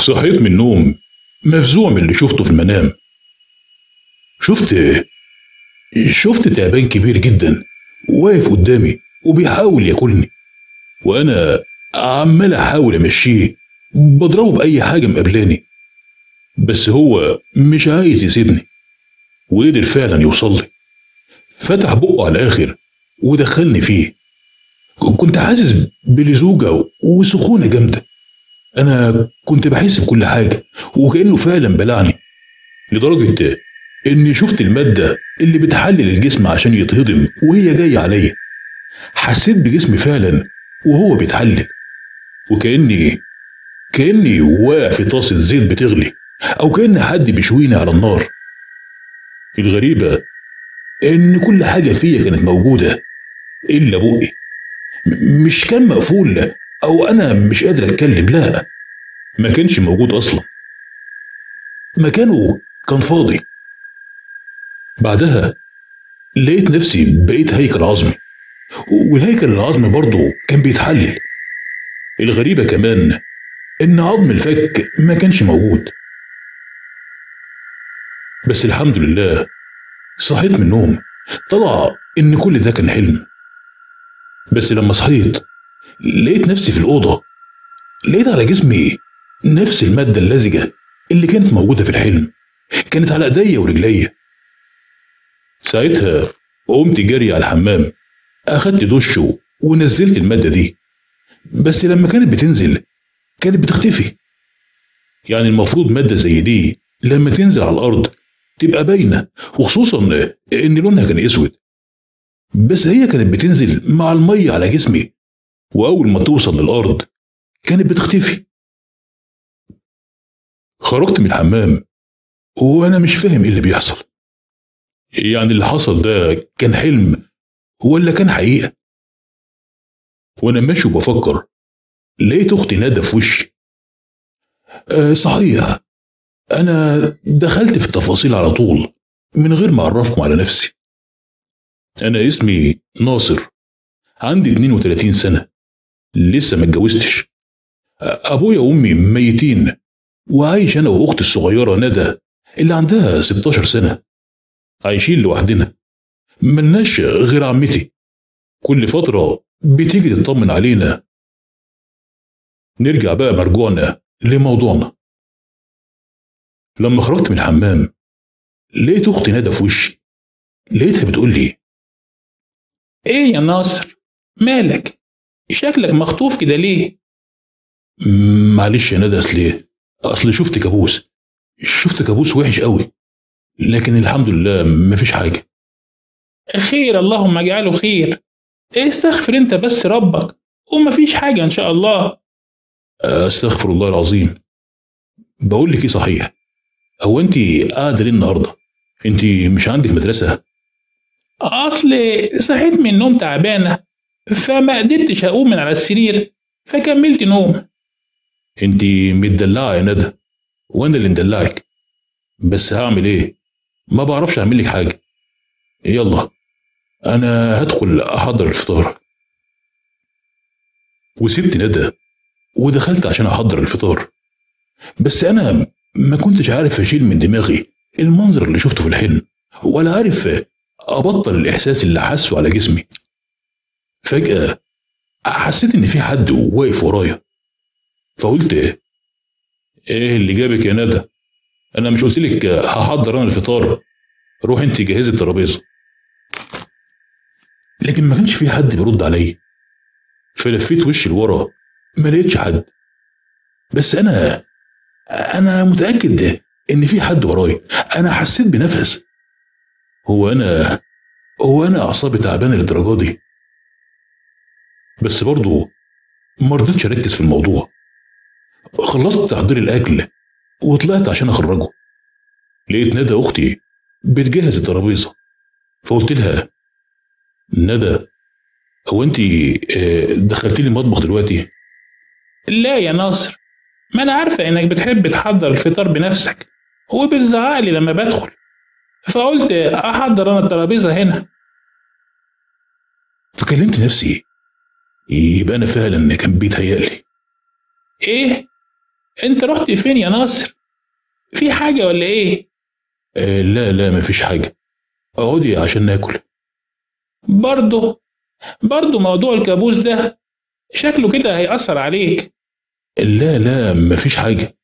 صحيت من النوم مفزوع من اللي شفته في المنام شفت شفت تعبان كبير جدا واقف قدامي وبيحاول ياكلني وانا عمال احاول امشيه بضربه باي حاجه مقابلاني بس هو مش عايز يسيبني وقدر فعلا يوصل لي فتح بقه على الاخر ودخلني فيه كنت حاسس بلزوجه وسخونه جامده انا كنت بحس بكل حاجه وكانه فعلا بلعني لدرجه اني شفت الماده اللي بتحلل الجسم عشان يتهضم وهي جايه عليا حسيت بجسمي فعلا وهو بيتحلل وكاني كاني واقع في طاسه زيت بتغلي او كان حد بيشويني على النار الغريبه ان كل حاجه فيا كانت موجوده الا بقي م- مش كان مقفول او انا مش قادر اتكلم لا ما كانش موجود اصلا مكانه كان فاضي بعدها لقيت نفسي بقيت هيكل عظمي والهيكل العظمي برضه كان بيتحلل الغريبة كمان إن عظم الفك ما كانش موجود بس الحمد لله صحيت من النوم طلع إن كل ده كان حلم بس لما صحيت لقيت نفسي في الأوضة لقيت على جسمي نفس المادة اللزجة اللي كانت موجودة في الحلم كانت على ايديا ورجليا ساعتها قمت جري على الحمام اخدت دش ونزلت المادة دي بس لما كانت بتنزل كانت بتختفي يعني المفروض مادة زي دي لما تنزل على الأرض تبقى باينة وخصوصا إن لونها كان أسود بس هي كانت بتنزل مع المية على جسمي وأول ما توصل للأرض كانت بتختفي خرجت من الحمام وأنا مش فاهم إيه اللي بيحصل يعني اللي حصل ده كان حلم ولا كان حقيقة وأنا ماشي وبفكر لقيت أختي ندى في وشي أه صحيح أنا دخلت في التفاصيل على طول من غير ما أعرفكم على نفسي أنا اسمي ناصر عندي 32 سنة لسه ما اتجوزتش أبويا وأمي ميتين وعايش أنا وأختي الصغيرة ندى اللي عندها 16 سنة عايشين لوحدنا ملناش غير عمتي كل فترة بتيجي تطمن علينا نرجع بقى مرجوعنا لموضوعنا لما خرجت من الحمام لقيت اختي ندى في وشي لقيتها بتقول لي ايه يا ناصر مالك شكلك مخطوف كده ليه معلش يا ندى اصل اصل شفت كابوس شفت كابوس وحش قوي لكن الحمد لله مفيش حاجه خير اللهم اجعله خير استغفر انت بس ربك ومفيش حاجة ان شاء الله استغفر الله العظيم بقول لك ايه صحيح هو انت قاعده ليه النهارده انت مش عندك مدرسه اصل صحيت من النوم تعبانة فما قدرتش اقوم من على السرير فكملت نوم انت متدلعه يا ندى وانا اللي مدلعك بس هعمل ايه ما بعرفش اعمل لك حاجه يلا انا هدخل احضر الفطار وسبت ندى ودخلت عشان احضر الفطار بس انا ما كنتش عارف اشيل من دماغي المنظر اللي شفته في الحلم ولا عارف ابطل الاحساس اللي حاسه على جسمي فجاه حسيت ان في حد واقف ورايا فقلت ايه اللي جابك يا ندى انا مش قلت لك هحضر انا الفطار روح انت جهزي الترابيزه لكن ما كانش في حد بيرد عليا فلفيت وشي لورا ما لقيتش حد بس انا انا متاكد ان في حد ورايا انا حسيت بنفس هو انا هو انا اعصابي تعبانه للدرجه دي بس برضه ما رضيتش اركز في الموضوع خلصت تحضير الاكل وطلعت عشان اخرجه لقيت ندى اختي بتجهز الترابيزه فقلت لها ندى هو انت دخلتي لي المطبخ دلوقتي لا يا ناصر ما انا عارفة انك بتحب تحضر الفطار بنفسك وبتزعقلي لما بدخل فقلت احضر انا الترابيزة هنا فكلمت نفسي يبقى انا فعلا كان بيتهيألي ايه انت رحت فين يا ناصر في حاجة ولا ايه آه لا لا مفيش حاجة اقعدي عشان ناكل برضه برضه موضوع الكابوس ده شكله كده هيأثر عليك لا لا مفيش حاجة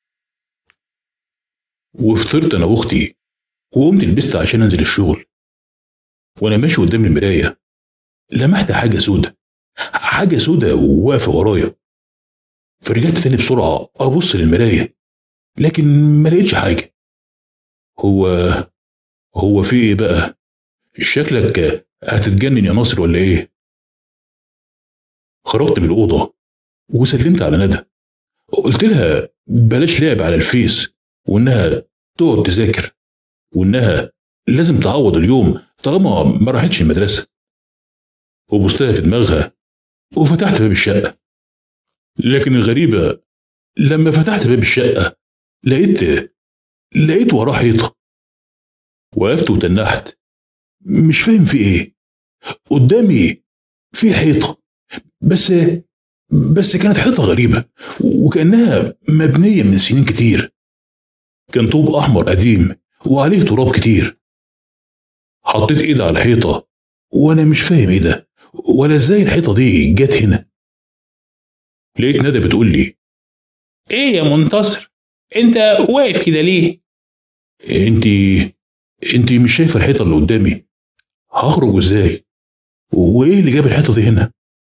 وفطرت أنا وأختي وقمت لبست عشان أنزل الشغل وأنا ماشي قدام المراية لمحت حاجة سودة حاجة سودة واقفة ورايا فرجعت تاني بسرعة أبص للمراية لكن ما لقيتش حاجة هو هو في إيه بقى؟ شكلك هتتجنن يا ناصر ولا إيه؟ خرجت من الأوضة وسلمت على ندى قلت لها بلاش لعب على الفيس وإنها تقعد تذاكر وإنها لازم تعوض اليوم طالما ما راحتش المدرسة وبصتها في دماغها وفتحت باب الشقة لكن الغريبة لما فتحت باب الشقة لقيت لقيت وراه حيطة وقفت وتنحت مش فاهم في ايه قدامي في حيطة بس بس كانت حيطة غريبة وكأنها مبنية من سنين كتير كان طوب أحمر قديم وعليه تراب كتير حطيت إيدي على الحيطة وأنا مش فاهم إيه ده ولا إزاي الحيطة دي جت هنا لقيت ندى بتقول لي ايه يا منتصر انت واقف كده ليه انت انت مش شايفة الحيطة اللي قدامي هخرج ازاي وايه اللي جاب الحيطة دي هنا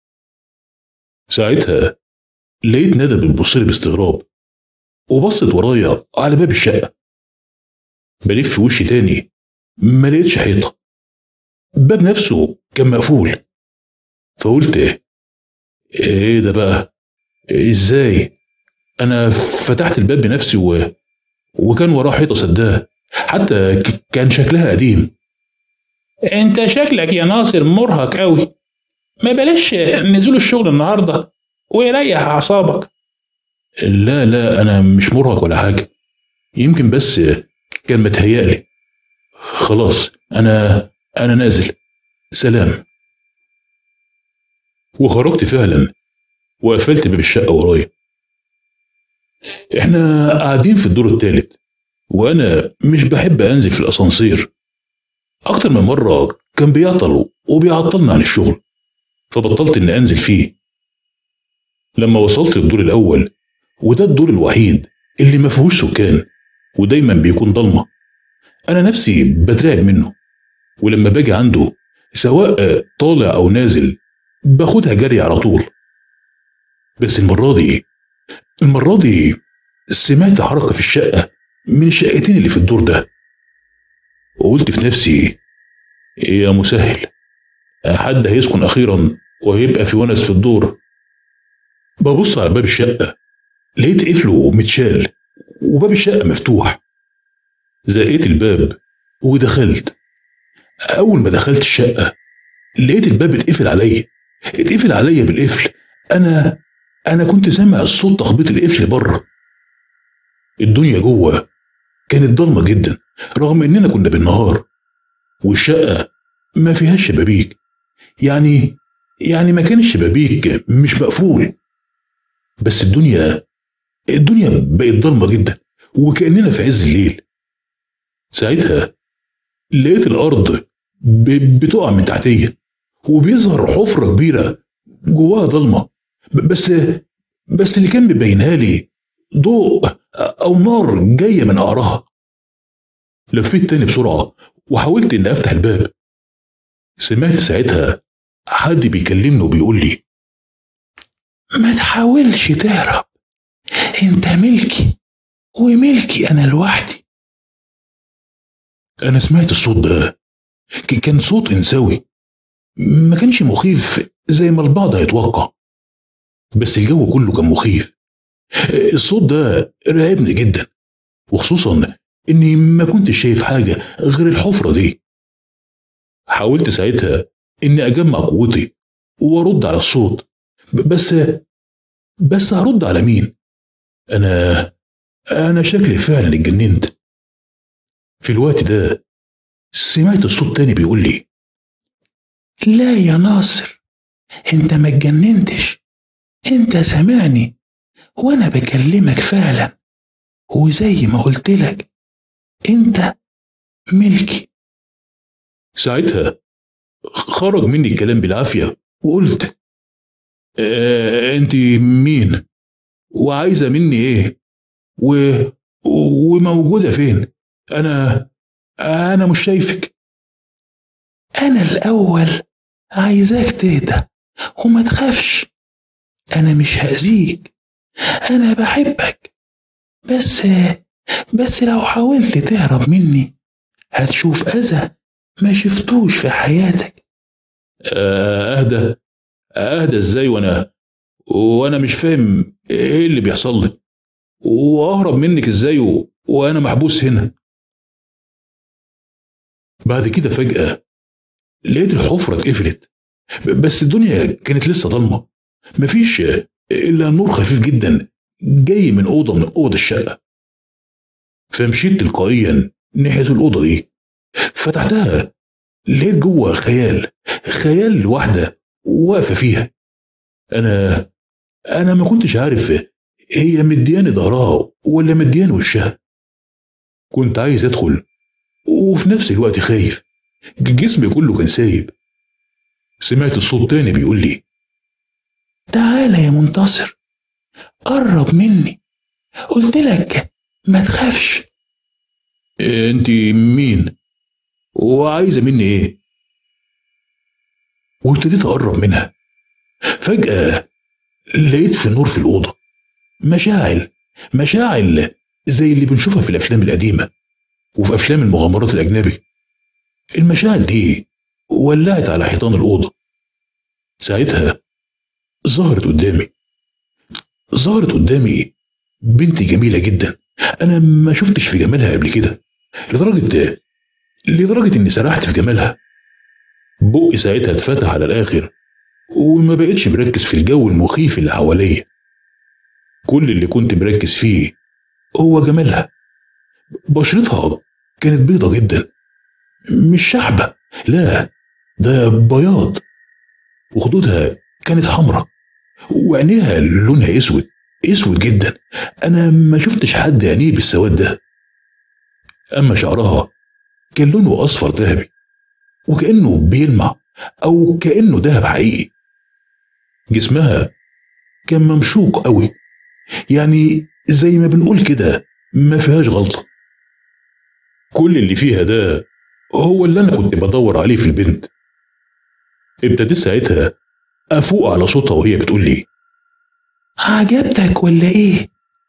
ساعتها لقيت ندى بتبص لي باستغراب وبصت ورايا على باب الشقة بلف في وشي تاني ما لقيتش حيطة الباب نفسه كان مقفول فقلت ايه ده بقى ازاي انا فتحت الباب بنفسي و... وكان وراه حيطة سداه حتى ك- كان شكلها قديم انت شكلك يا ناصر مرهق قوي ما بلاش نزول الشغل النهارده ويريح اعصابك لا لا انا مش مرهق ولا حاجة يمكن بس كان متهيألي خلاص انا انا نازل سلام وخرجت فعلا وقفلت باب الشقة ورايا احنا قاعدين في الدور الثالث وانا مش بحب انزل في الاسانسير اكتر من مرة كان بيعطل وبيعطلنا عن الشغل فبطلت اني انزل فيه لما وصلت للدور الاول وده الدور الوحيد اللي ما فيهوش سكان ودايما بيكون ضلمه انا نفسي بترعب منه ولما باجي عنده سواء طالع او نازل باخدها جري على طول بس المره دي المره دي سمعت حركه في الشقه من الشقتين اللي في الدور ده وقلت في نفسي يا مسهل حد هيسكن اخيرا وهيبقى في ونس في الدور ببص على باب الشقه لقيت قفله متشال وباب الشقه مفتوح زقيت الباب ودخلت اول ما دخلت الشقه لقيت الباب اتقفل عليا اتقفل عليا بالقفل انا انا كنت سامع الصوت تخبيط القفل بره الدنيا جوه كانت ضلمه جدا رغم اننا كنا بالنهار والشقه ما فيهاش شبابيك يعني يعني مكان الشبابيك مش مقفول بس الدنيا الدنيا بقت ضلمه جدا وكاننا في عز الليل ساعتها لقيت الارض ب- بتقع من تحتيا وبيظهر حفره كبيره جواها ضلمه ب- بس بس اللي كان مبينها لي ضوء او نار جايه من قعرها لفيت تاني بسرعه وحاولت اني افتح الباب سمعت ساعتها حد بيكلمني وبيقول لي ما تحاولش تهرب انت ملكي وملكي انا لوحدي انا سمعت الصوت ده ك- كان صوت انثوي ما كانش مخيف زي ما البعض هيتوقع بس الجو كله كان مخيف الصوت ده رعبني جدا وخصوصا اني ما كنتش شايف حاجه غير الحفره دي حاولت ساعتها اني اجمع قوتي وارد على الصوت ب- بس بس هرد على مين انا انا شكلي فعلا اتجننت في الوقت ده سمعت الصوت تاني بيقول لي لا يا ناصر انت ما اتجننتش انت سامعني وأنا بكلمك فعلا وزي ما قلت لك أنت ملكي ساعتها خرج مني الكلام بالعافية وقلت آه انت مين وعايزة مني ايه و... وموجودة فين انا انا مش شايفك أنا الأول عايزاك تهدى وما تخافش أنا مش هأذيك أنا بحبك بس بس لو حاولت تهرب مني هتشوف أذى ما شفتوش في حياتك آه، اهدى اهدى ازاي وانا وانا مش فاهم ايه اللي بيحصل لي واهرب منك ازاي و... وانا محبوس هنا بعد كده فجأة لقيت الحفرة اتقفلت بس الدنيا كانت لسه ضلمة مفيش إلا نور خفيف جدا جاي من أوضة من أوض الشقة فمشيت تلقائيا ناحية الأوضة دي فتحتها لقيت جوه خيال خيال واحدة واقفة فيها أنا أنا ما كنتش عارف هي مدياني ظهرها ولا مدياني وشها كنت عايز أدخل وفي نفس الوقت خايف جسمي كله كان سايب سمعت الصوت تاني بيقول لي تعالى يا منتصر قرب مني قلت لك ما تخافش انت مين وعايزه مني ايه وابتديت اقرب منها فجاه لقيت في نور في الاوضه مشاعل مشاعل زي اللي بنشوفها في الافلام القديمه وفي افلام المغامرات الاجنبي المشاعل دي ولعت على حيطان الاوضه ساعتها ظهرت قدامي ظهرت قدامي بنت جميله جدا انا ما شفتش في جمالها قبل كده لدرجه لدرجه اني سرحت في جمالها بقي ساعتها اتفتح على الاخر وما بقتش مركز في الجو المخيف اللي حواليا كل اللي كنت مركز فيه هو جمالها بشرتها كانت بيضة جدا مش شحبة لا ده بياض وخدودها كانت حمراء وعينيها لونها اسود اسود جدا انا ما شفتش حد عينيه بالسواد ده اما شعرها كان لونه اصفر ذهبي وكانه بيلمع او كانه ذهب حقيقي جسمها كان ممشوق قوي يعني زي ما بنقول كده ما فيهاش غلطه كل اللي فيها ده هو اللي انا كنت بدور عليه في البنت ابتديت ساعتها افوق على صوتها وهي بتقول لي عجبتك ولا ايه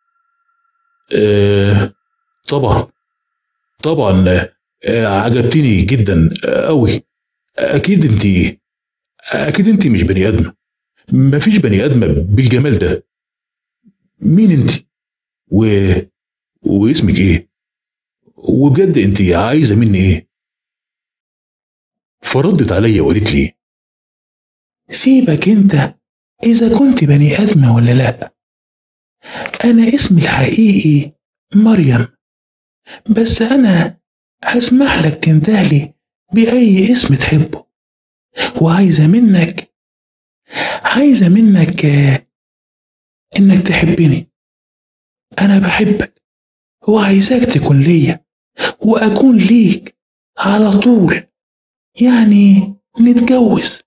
آه طبعا طبعا آه عجبتني جدا قوي اكيد انت اكيد انت مش بني ادمه مفيش بني ادمه بالجمال ده مين انت و واسمك ايه وبجد انت عايزه مني ايه فردت عليا وقالت لي سيبك انت اذا كنت بني ادمه ولا لا انا اسمي الحقيقي مريم بس انا هسمح لك تندهلي باي اسم تحبه وعايزه منك عايزه منك آه، انك تحبني انا بحبك وعايزاك تكون ليا واكون ليك على طول يعني نتجوز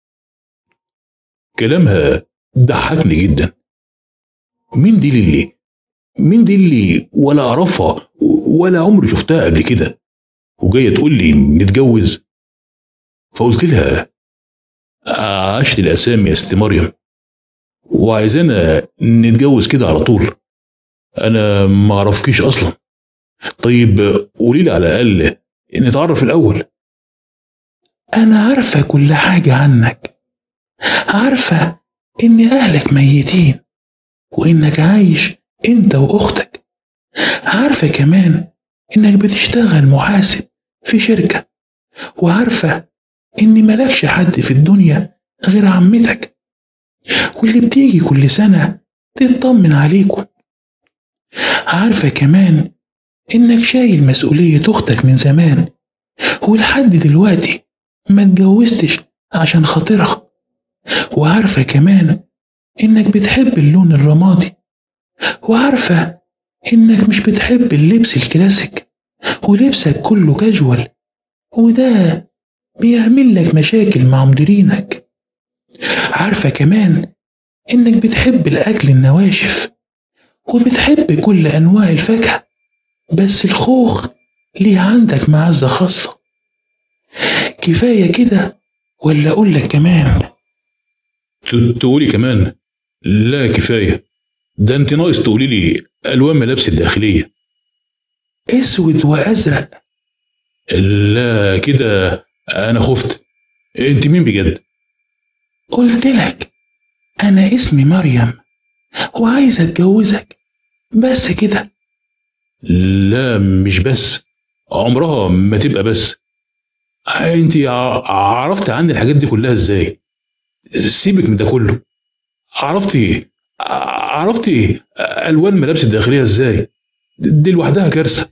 كلامها ضحكني جدا مين دي للي مين دي اللي ولا اعرفها ولا عمري شفتها قبل كده وجايه تقول لي نتجوز فقلت لها عشت الاسامي يا ست مريم وعايزانا نتجوز كده على طول انا ما اعرفكيش اصلا طيب قولي لي على الاقل نتعرف الاول انا عارفه كل حاجه عنك عارفه ان اهلك ميتين وانك عايش انت واختك عارفه كمان انك بتشتغل محاسب في شركه وعارفه ان ملكش حد في الدنيا غير عمتك واللي بتيجي كل سنه تطمن عليكم عارفه كمان انك شايل مسؤوليه اختك من زمان ولحد دلوقتي ما اتجوزتش عشان خاطرها وعارفه كمان انك بتحب اللون الرمادي وعارفة إنك مش بتحب اللبس الكلاسيك ولبسك كله كاجوال وده بيعمل لك مشاكل مع مديرينك عارفة كمان إنك بتحب الأكل النواشف وبتحب كل أنواع الفاكهة بس الخوخ ليه عندك معزة خاصة كفاية كده ولا أقول لك كمان ت- تقولي كمان لا كفايه ده انت ناقص تقولي لي الوان ملابس الداخليه أسود وأزرق لا كده انا خفت انت مين بجد قلت لك أنا اسمي مريم وعايزة أتجوزك بس كده لا مش بس عمرها ما تبقى بس انت ع- عرفت عني الحاجات دي كلها ازاي سيبك من ده كله عرفتي عرفتي الوان ملابس الداخليه ازاي دي لوحدها كارثه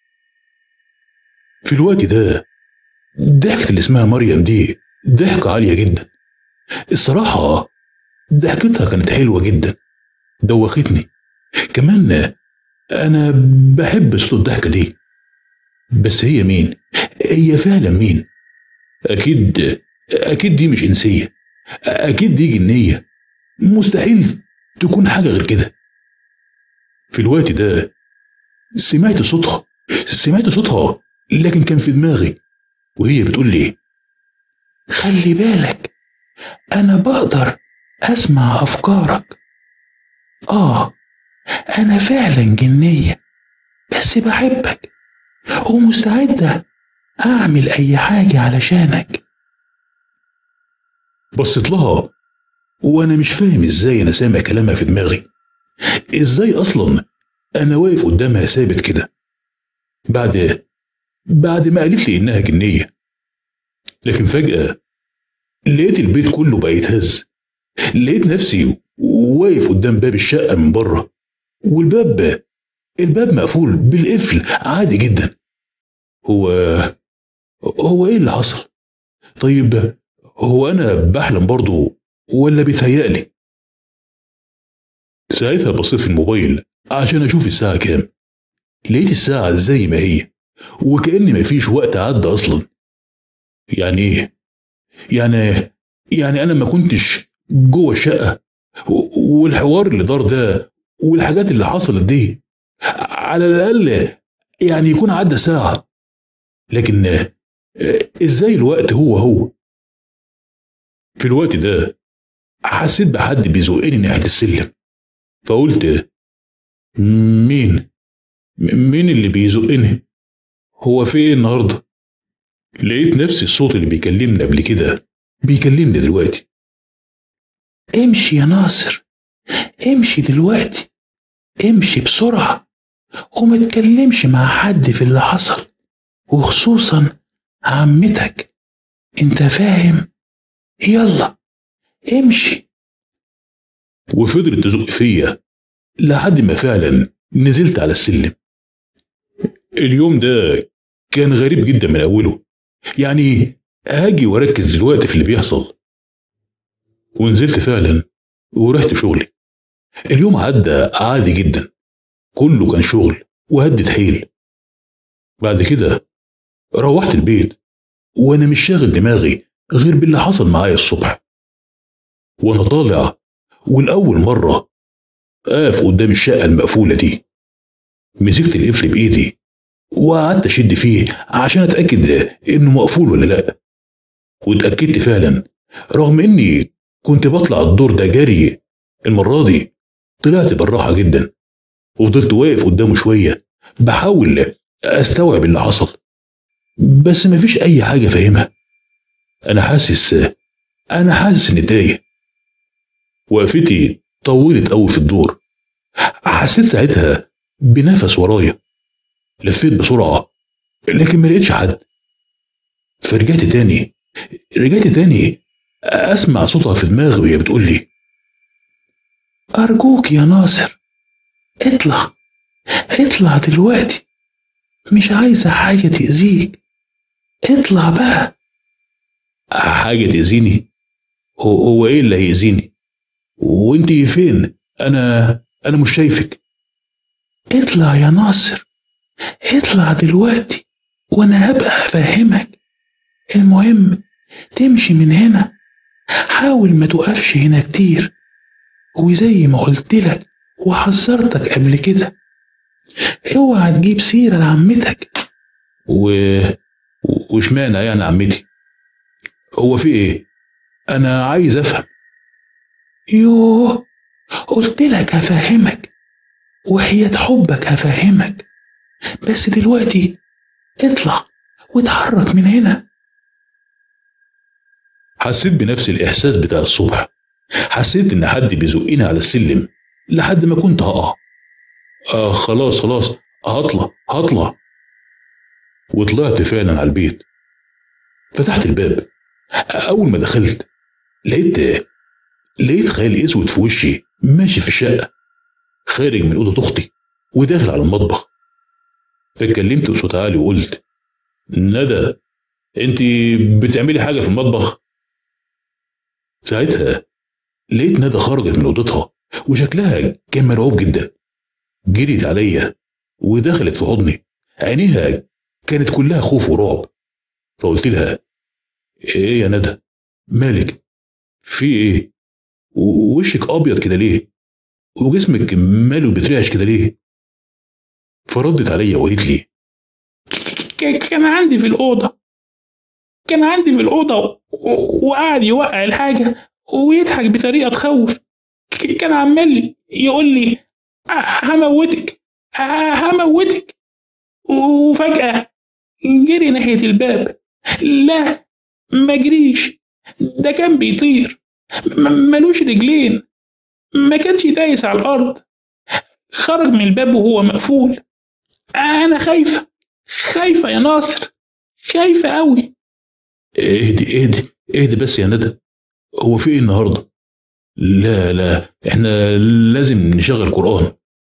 في الوقت ده ضحكة اللي اسمها مريم دي ضحكة عالية جدا الصراحة ضحكتها كانت حلوة جدا دوختني كمان أنا بحب صوت الضحكة دي بس هي مين؟ هي فعلا مين؟ أكيد أكيد دي مش إنسية أكيد دي جنية مستحيل تكون حاجة غير كده في الوقت ده سمعت صوتها سمعت صوتها لكن كان في دماغي وهي بتقول لي خلي بالك أنا بقدر أسمع أفكارك آه أنا فعلا جنية بس بحبك ومستعدة أعمل أي حاجة علشانك بصيت لها وانا مش فاهم ازاي انا سامع كلامها في دماغي ازاي اصلا انا واقف قدامها ثابت كده بعد بعد ما قالت لي انها جنيه لكن فجاه لقيت البيت كله بقى يتهز لقيت نفسي واقف قدام باب الشقه من بره والباب الباب مقفول بالقفل عادي جدا هو هو ايه اللي حصل طيب هو انا بحلم برضه ولا بيتهيألي ساعتها بصيت في الموبايل عشان اشوف الساعه كام لقيت الساعه زي ما هي وكأن مفيش وقت عدى اصلا يعني ايه يعني يعني انا ما كنتش جوه الشقه و- والحوار اللي دار ده والحاجات اللي حصلت دي على الاقل يعني يكون عدى ساعه لكن آه، ازاي الوقت هو هو في الوقت ده حسيت بحد بيزقني ناحيه السلم فقلت مين م- مين اللي بيزقني هو في ايه النهارده لقيت نفس الصوت اللي بيكلمني قبل كده بيكلمني دلوقتي امشي يا ناصر امشي دلوقتي امشي بسرعة وما تكلمش مع حد في اللي حصل وخصوصا عمتك انت فاهم يلا امشي وفضلت تزق فيا لحد ما فعلا نزلت على السلم اليوم ده كان غريب جدا من اوله يعني هاجي واركز دلوقتي في اللي بيحصل ونزلت فعلا ورحت شغلي اليوم عدى عادي جدا كله كان شغل وهدت حيل بعد كده روحت البيت وانا مش شاغل دماغي غير باللي حصل معايا الصبح وانا طالع والأول مرة أقف قدام الشقة المقفولة دي مسكت القفل بإيدي وقعدت أشد فيه عشان أتأكد إنه مقفول ولا لأ واتأكدت فعلا رغم إني كنت بطلع الدور ده جري المرة دي طلعت بالراحة جدا وفضلت واقف قدامه شوية بحاول أستوعب اللي حصل بس مفيش أي حاجة فاهمها أنا حاسس أنا حاسس إني تايه وقفتي طولت قوي في الدور حسيت ساعتها بنفس ورايا لفيت بسرعة لكن ما لقيتش حد فرجعت تاني رجعت تاني أسمع صوتها في دماغي وهي بتقول لي أرجوك يا ناصر اطلع اطلع دلوقتي مش عايزة حاجة تأذيك اطلع بقى حاجة تأذيني هو, هو إيه اللي هيأذيني وانتي فين أنا انا مش شايفك اطلع يا ناصر اطلع دلوقتي وانا هبقى افهمك المهم تمشي من هنا حاول ما توقفش هنا كتير وزي ما قلت لك وحذرتك قبل كده اوعى تجيب سيرة لعمتك و واشمعنى يعني عمتي هو في ايه انا عايز افهم يوه قلت لك هفهمك وحياة حبك هفهمك بس دلوقتي اطلع واتحرك من هنا حسيت بنفس الاحساس بتاع الصبح حسيت ان حد بيزقني على السلم لحد ما كنت هقع آه خلاص خلاص هطلع هطلع وطلعت فعلا على البيت فتحت الباب اول ما دخلت لقيت لقيت خيال اسود في وشي ماشي في الشقه خارج من اوضه اختي وداخل على المطبخ فاتكلمت بصوت عالي وقلت ندى انت بتعملي حاجه في المطبخ ساعتها لقيت ندى خرجت من اوضتها وشكلها كان مرعوب جدا جريت عليا ودخلت في حضني عينيها كانت كلها خوف ورعب فقلت لها ايه يا ندى مالك في ايه وشك ابيض كده ليه وجسمك ماله بيترعش كده ليه فردت عليا وقالت لي كان عندي في الأوضة كان عندي في الأوضة وقعد يوقع الحاجة ويضحك بطريقة تخوف كان عمال يقول لي هموتك هموتك وفجأة جري ناحية الباب لا ما جريش ده كان بيطير ملوش رجلين ما كانش دايس على الأرض خرج من الباب وهو مقفول أنا خايفة خايفة يا ناصر خايفة أوي اهدي اهدي اهدي بس يا ندى هو في ايه النهارده لا لا احنا لازم نشغل قرآن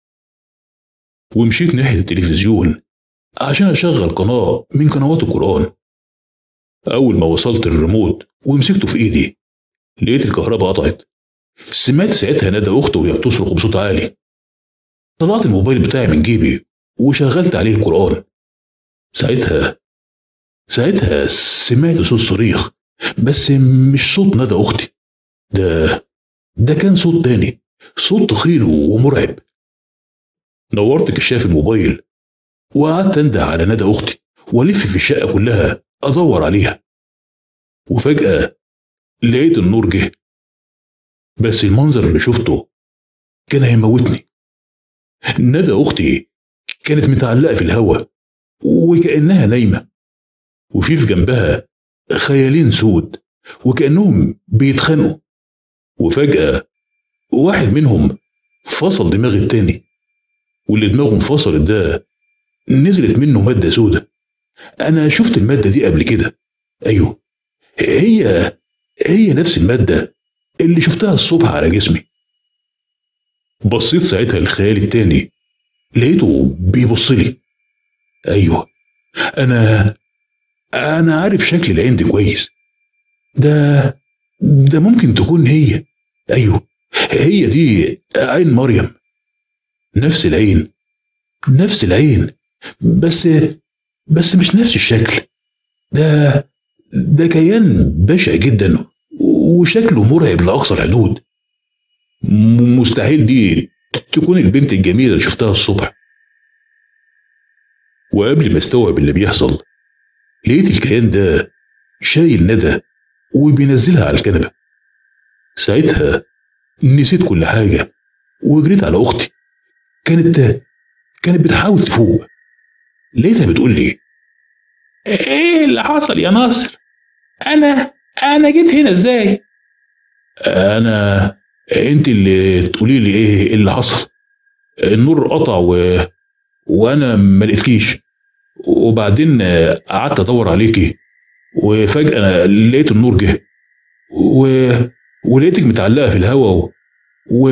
ومشيت ناحية التلفزيون عشان أشغل قناة من قنوات القرآن أول ما وصلت الريموت ومسكته في إيدي لقيت الكهرباء قطعت سمعت ساعتها ندى أخته وهي بتصرخ بصوت عالي طلعت الموبايل بتاعي من جيبي وشغلت عليه القرآن ساعتها ساعتها سمعت صوت صريخ بس مش صوت ندى أختي ده ده كان صوت تاني صوت تخين ومرعب نورت كشاف الموبايل وقعدت انده على ندى اختي والف في الشقه كلها ادور عليها وفجاه لقيت النور جه بس المنظر اللي شفته كان هيموتني ندى اختي كانت متعلقه في الهوا وكانها نايمه وفي في جنبها خيالين سود وكانهم بيتخانقوا وفجاه واحد منهم فصل دماغ التاني واللي دماغه انفصلت ده نزلت منه مادة سودة أنا شفت المادة دي قبل كده أيوه هي هي نفس المادة اللي شفتها الصبح على جسمي بصيت ساعتها للخيال التاني لقيته بيبص لي أيوه أنا أنا عارف شكل العين دي كويس ده ده ممكن تكون هي أيوه هي دي عين مريم نفس العين نفس العين بس بس مش نفس الشكل ده ده كيان بشع جدا وشكله مرعب لأقصى الحدود مستحيل دي تكون البنت الجميلة اللي شفتها الصبح وقبل ما استوعب اللي بيحصل لقيت الكيان ده شايل ندى وبينزلها على الكنبة ساعتها نسيت كل حاجة وجريت على أختي كانت كانت بتحاول تفوق لقيتها بتقول لي ايه اللي حصل يا نصر انا انا جيت هنا ازاي انا انت اللي تقولي لي ايه اللي حصل النور قطع و... وانا ما لقيتكيش وبعدين قعدت ادور عليكي وفجاه لقيت النور جه و... ولقيتك متعلقه في الهوا و... و...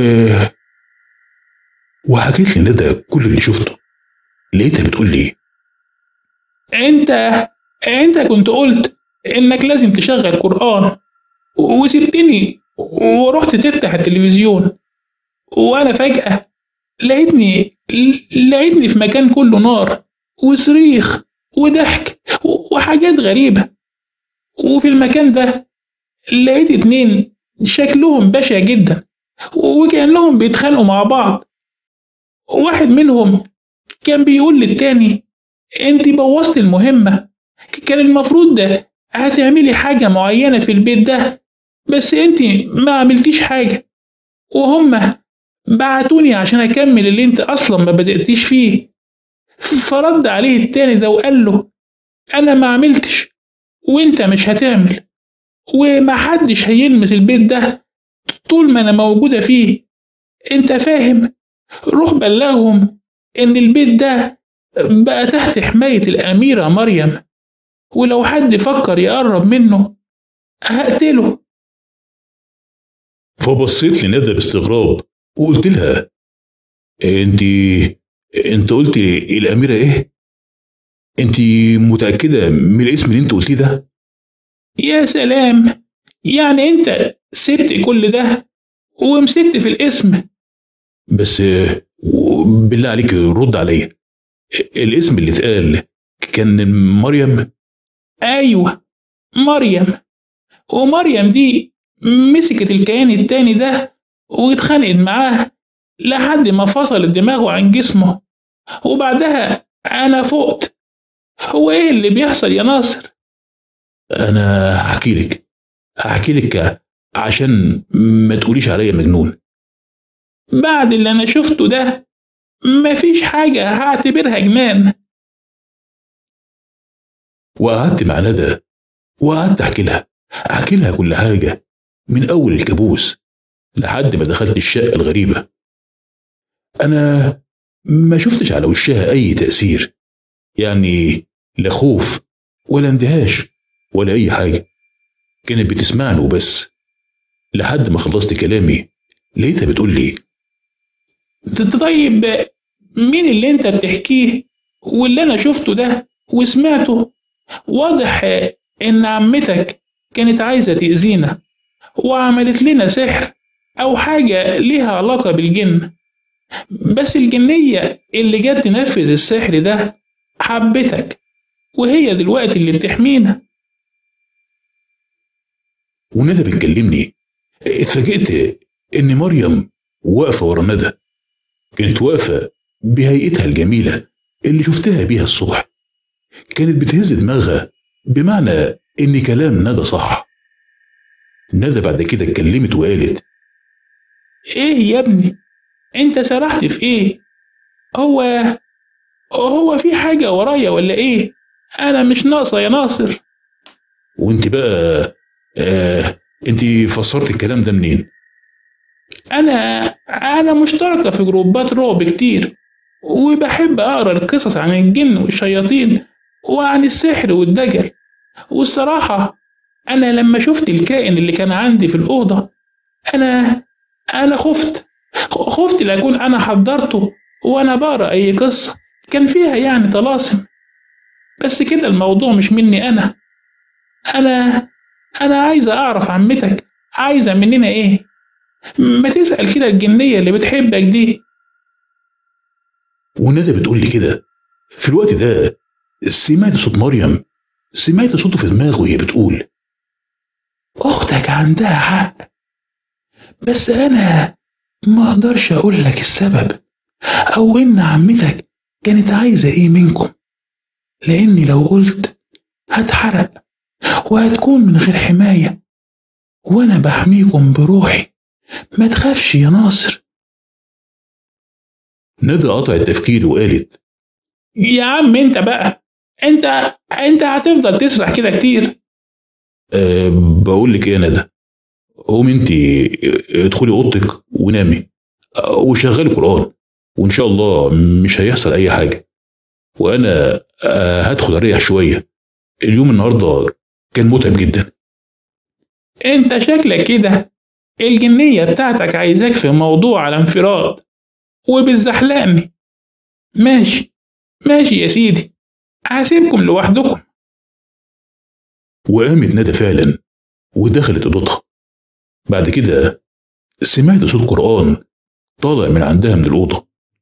وحكيت لي ندى كل اللي شفته لقيتها بتقول لي انت انت كنت قلت انك لازم تشغل قرآن وسبتني ورحت تفتح التلفزيون وانا فجأة لقيتني لقيتني في مكان كله نار وصريخ وضحك وحاجات غريبة وفي المكان ده لقيت اتنين شكلهم بشع جدا وكأنهم بيتخانقوا مع بعض واحد منهم كان بيقول للتاني انت بوظت المهمة كان المفروض ده هتعملي حاجة معينة في البيت ده بس انت ما عملتيش حاجة وهم بعتوني عشان اكمل اللي انت اصلا ما بدأتيش فيه فرد عليه التاني ده وقال له انا ما عملتش وانت مش هتعمل ومحدش هيلمس البيت ده طول ما انا موجودة فيه انت فاهم روح بلغهم ان البيت ده بقى تحت حماية الأميرة مريم ولو حد فكر يقرب منه هقتله فبصيت لندى باستغراب وقلت لها انت انت قلت الاميره ايه انت متاكده من الاسم اللي انت قلتيه ده يا سلام يعني انت سبت كل ده ومسكت في الاسم بس بالله عليك رد عليا الاسم اللي اتقال كان مريم ايوه مريم ومريم دي مسكت الكيان التاني ده واتخانقت معاه لحد ما فصلت دماغه عن جسمه وبعدها انا فقت هو ايه اللي بيحصل يا ناصر انا هحكي لك هحكي لك عشان ما تقوليش عليا مجنون بعد اللي انا شفته ده مفيش حاجة هعتبرها جنان وقعدت مع ندى وقعدت احكي لها احكي لها كل حاجة من اول الكابوس لحد ما دخلت الشقة الغريبة انا ما شفتش على وشها اي تأثير يعني لا خوف ولا اندهاش ولا اي حاجة كانت بتسمعني وبس لحد ما خلصت كلامي لقيتها بتقول لي طيب مين اللي انت بتحكيه واللي انا شفته ده وسمعته واضح ان عمتك كانت عايزة تأذينا وعملت لنا سحر او حاجة ليها علاقة بالجن بس الجنية اللي جت تنفذ السحر ده حبتك وهي دلوقتي اللي بتحمينا وندى بتكلمني اتفاجئت ان مريم واقفة ورا ندى كانت واقفة بهيئتها الجميلة اللي شفتها بيها الصبح كانت بتهز دماغها بمعنى إن كلام ندى صح ندى بعد كده اتكلمت وقالت ايه يا ابني انت سرحت في ايه هو هو في حاجة ورايا ولا ايه انا مش ناقصة يا ناصر وانت بقى آه انت فسرت الكلام ده منين انا انا مشتركة في جروبات رعب كتير وبحب اقرا القصص عن الجن والشياطين وعن السحر والدجل والصراحة انا لما شفت الكائن اللي كان عندي في الأوضة انا انا خفت خفت لاكون انا حضرته وانا بقرا اي قصة كان فيها يعني طلاسم بس كده الموضوع مش مني انا انا انا عايزة اعرف عمتك عايزة مننا ايه ما تسأل كده الجنية اللي بتحبك دي وندى بتقول لي كده في الوقت ده سمعت صوت مريم سمعت صوته في دماغه وهي بتقول أختك عندها حق بس أنا ما أقدرش أقول لك السبب أو إن عمتك كانت عايزة إيه منكم لأني لو قلت هتحرق وهتكون من غير حماية وأنا بحميكم بروحي ما تخافش يا ناصر ندى قطعت تفكيري وقالت يا عم انت بقى انت انت هتفضل تسرح كده كتير أه بقول لك ايه يا ندى قومي انت ادخلي اوضتك ونامي أه وشغلي قران وان شاء الله مش هيحصل اي حاجه وانا أه هدخل اريح شويه اليوم النهارده كان متعب جدا انت شكلك كده الجنية بتاعتك عايزاك في موضوع على انفراد وبتزحلقني ماشي ماشي يا سيدي هسيبكم لوحدكم وقامت ندى فعلا ودخلت اوضتها بعد كده سمعت صوت قرآن طالع من عندها من الأوضة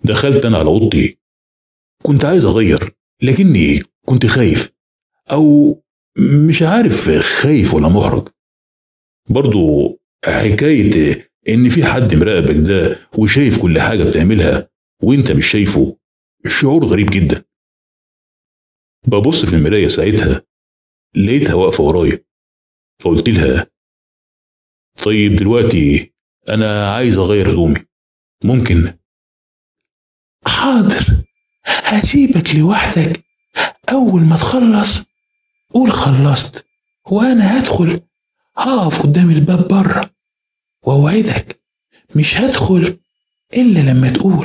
دخلت أنا على أوضتي كنت عايز أغير لكني كنت خايف أو مش عارف خايف ولا محرج برضو حكاية إن في حد مراقبك ده وشايف كل حاجة بتعملها وإنت مش شايفه شعور غريب جدا ببص في المراية ساعتها لقيتها واقفة ورايا فقلت لها طيب دلوقتي أنا عايز أغير هدومي ممكن حاضر هسيبك لوحدك أول ما تخلص قول خلصت وأنا هدخل هقف قدام الباب بره وأوعدك مش هدخل إلا لما تقول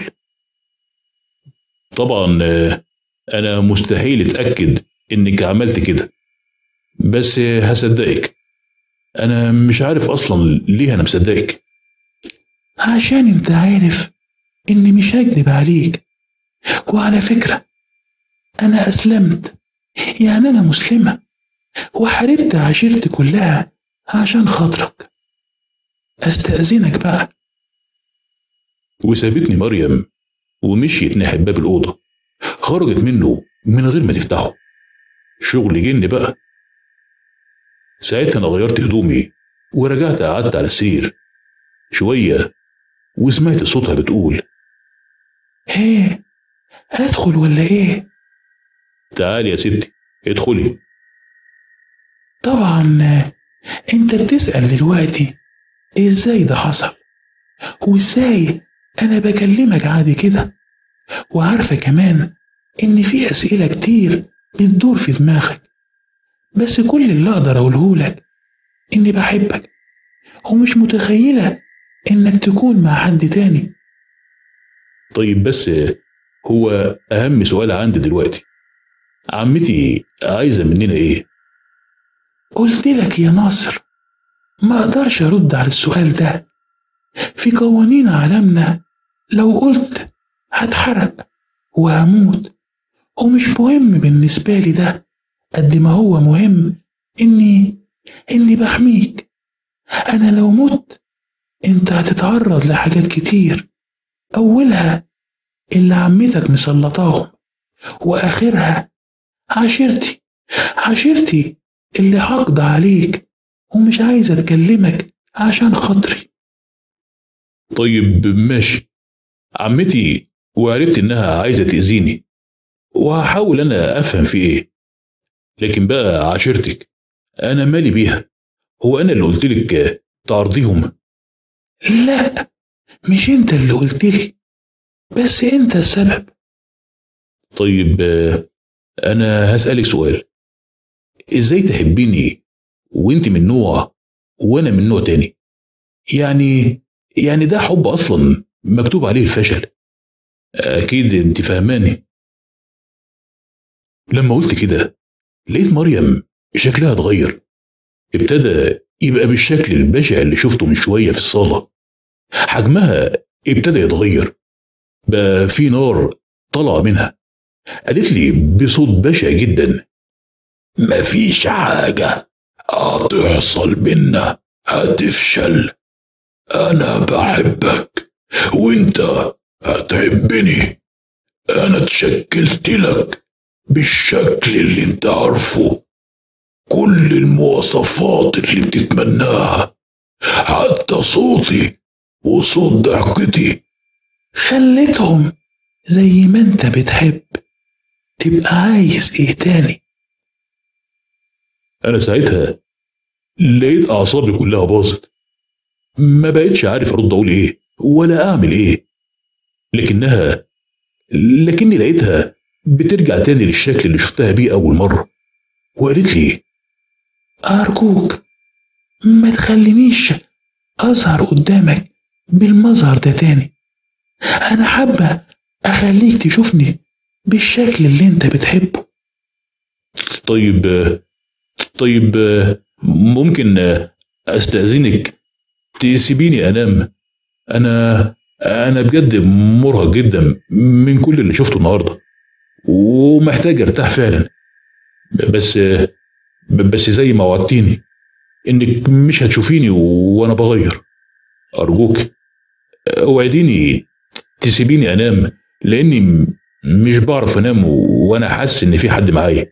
طبعا آه، أنا مستحيل أتأكد إنك عملت كده بس آه، هصدقك أنا مش عارف أصلا ليه أنا مصدقك عشان انت عارف اني مش هكدب عليك وعلى فكرة انا اسلمت يعني انا مسلمة وحاربت عشيرتي كلها عشان خاطرك استأذنك بقى وسابتني مريم ومشيت ناحية باب الأوضة خرجت منه من غير ما تفتحه شغل جن بقى ساعتها أنا غيرت هدومي ورجعت قعدت على السرير شوية وسمعت صوتها بتقول ايه ادخل ولا ايه تعالي يا ستي ادخلي طبعا آه، انت بتسأل دلوقتي ازاي ده حصل وازاي انا بكلمك عادي كده وعارفة كمان ان في اسئلة كتير بتدور في دماغك بس كل اللي اقدر اقوله لك اني بحبك ومش متخيلة انك تكون مع حد تاني طيب بس هو أهم سؤال عندي دلوقتي عمتي عايزة مننا إيه؟ قلت لك يا ناصر ما اقدرش ارد على السؤال ده في قوانين عالمنا لو قلت هتحرق وهموت ومش مهم بالنسبة لي ده قد ما هو مهم اني اني بحميك انا لو مت انت هتتعرض لحاجات كتير اولها اللي عمتك مسلطاهم واخرها عشيرتي عشيرتي اللي حاقدة عليك ومش عايزة أتكلمك عشان خاطري طيب ماشي عمتي وعرفت إنها عايزة تأذيني وهحاول أنا أفهم في إيه لكن بقى عشيرتك أنا مالي بيها هو أنا اللي قلت لك تعرضيهم لا مش انت اللي قلتلي بس انت السبب طيب آه، أنا هسألك سؤال إزاي تحبيني وأنت من نوع وأنا من نوع تاني يعني يعني ده حب أصلا مكتوب عليه الفشل أكيد أنت فاهماني لما قلت كده لقيت مريم شكلها اتغير ابتدى يبقى بالشكل البشع اللي شفته من شوية في الصالة حجمها ابتدى يتغير بقى في نار طلع منها قالت لي بصوت بشع جدا مفيش حاجة هتحصل بينا هتفشل أنا بحبك وأنت هتحبني أنا اتشكلت لك بالشكل اللي أنت عارفه كل المواصفات اللي بتتمناها حتى صوتي وصوت ضحكتي خليتهم زي ما انت بتحب تبقى عايز ايه تاني أنا ساعتها لقيت أعصابي كلها باظت ما بقتش عارف أرد أقول إيه ولا أعمل إيه لكنها لكني لقيتها بترجع تاني للشكل اللي شفتها بيه أول مرة وقالت لي أرجوك ما تخلينيش أظهر قدامك بالمظهر ده تاني أنا حابة أخليك تشوفني بالشكل اللي أنت بتحبه طيب طيب ممكن أستأذنك تسيبيني أنام أنا أنا بجد مرهق جدا من كل اللي شفته النهاردة ومحتاج أرتاح فعلا بس بس زي ما وعدتيني إنك مش هتشوفيني وأنا بغير أرجوك اوعديني تسيبيني أنام لاني م- مش بعرف انام و- وانا حاسس ان في حد معايا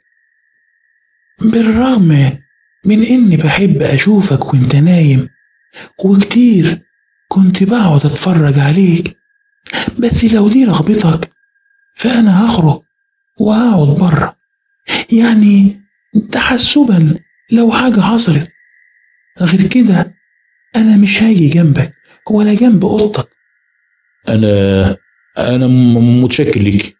بالرغم من إني بحب أشوفك وإنت نايم وكتير كنت بقعد أتفرج عليك بس لو دي رغبتك فأنا هخرج وهقعد بره يعني تحسبا لو حاجة حصلت غير كده أنا مش هاجي جنبك ولا جنب أوضتك انا انا م- متشكر ليكي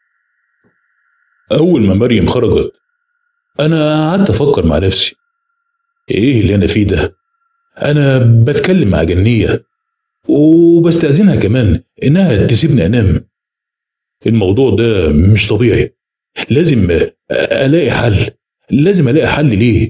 اول ما مريم خرجت انا قعدت افكر مع نفسي ايه اللي انا فيه ده انا بتكلم مع جنيه وبستأذنها كمان انها تسيبني انام الموضوع ده مش طبيعي لازم الاقي حل لازم الاقي حل ليه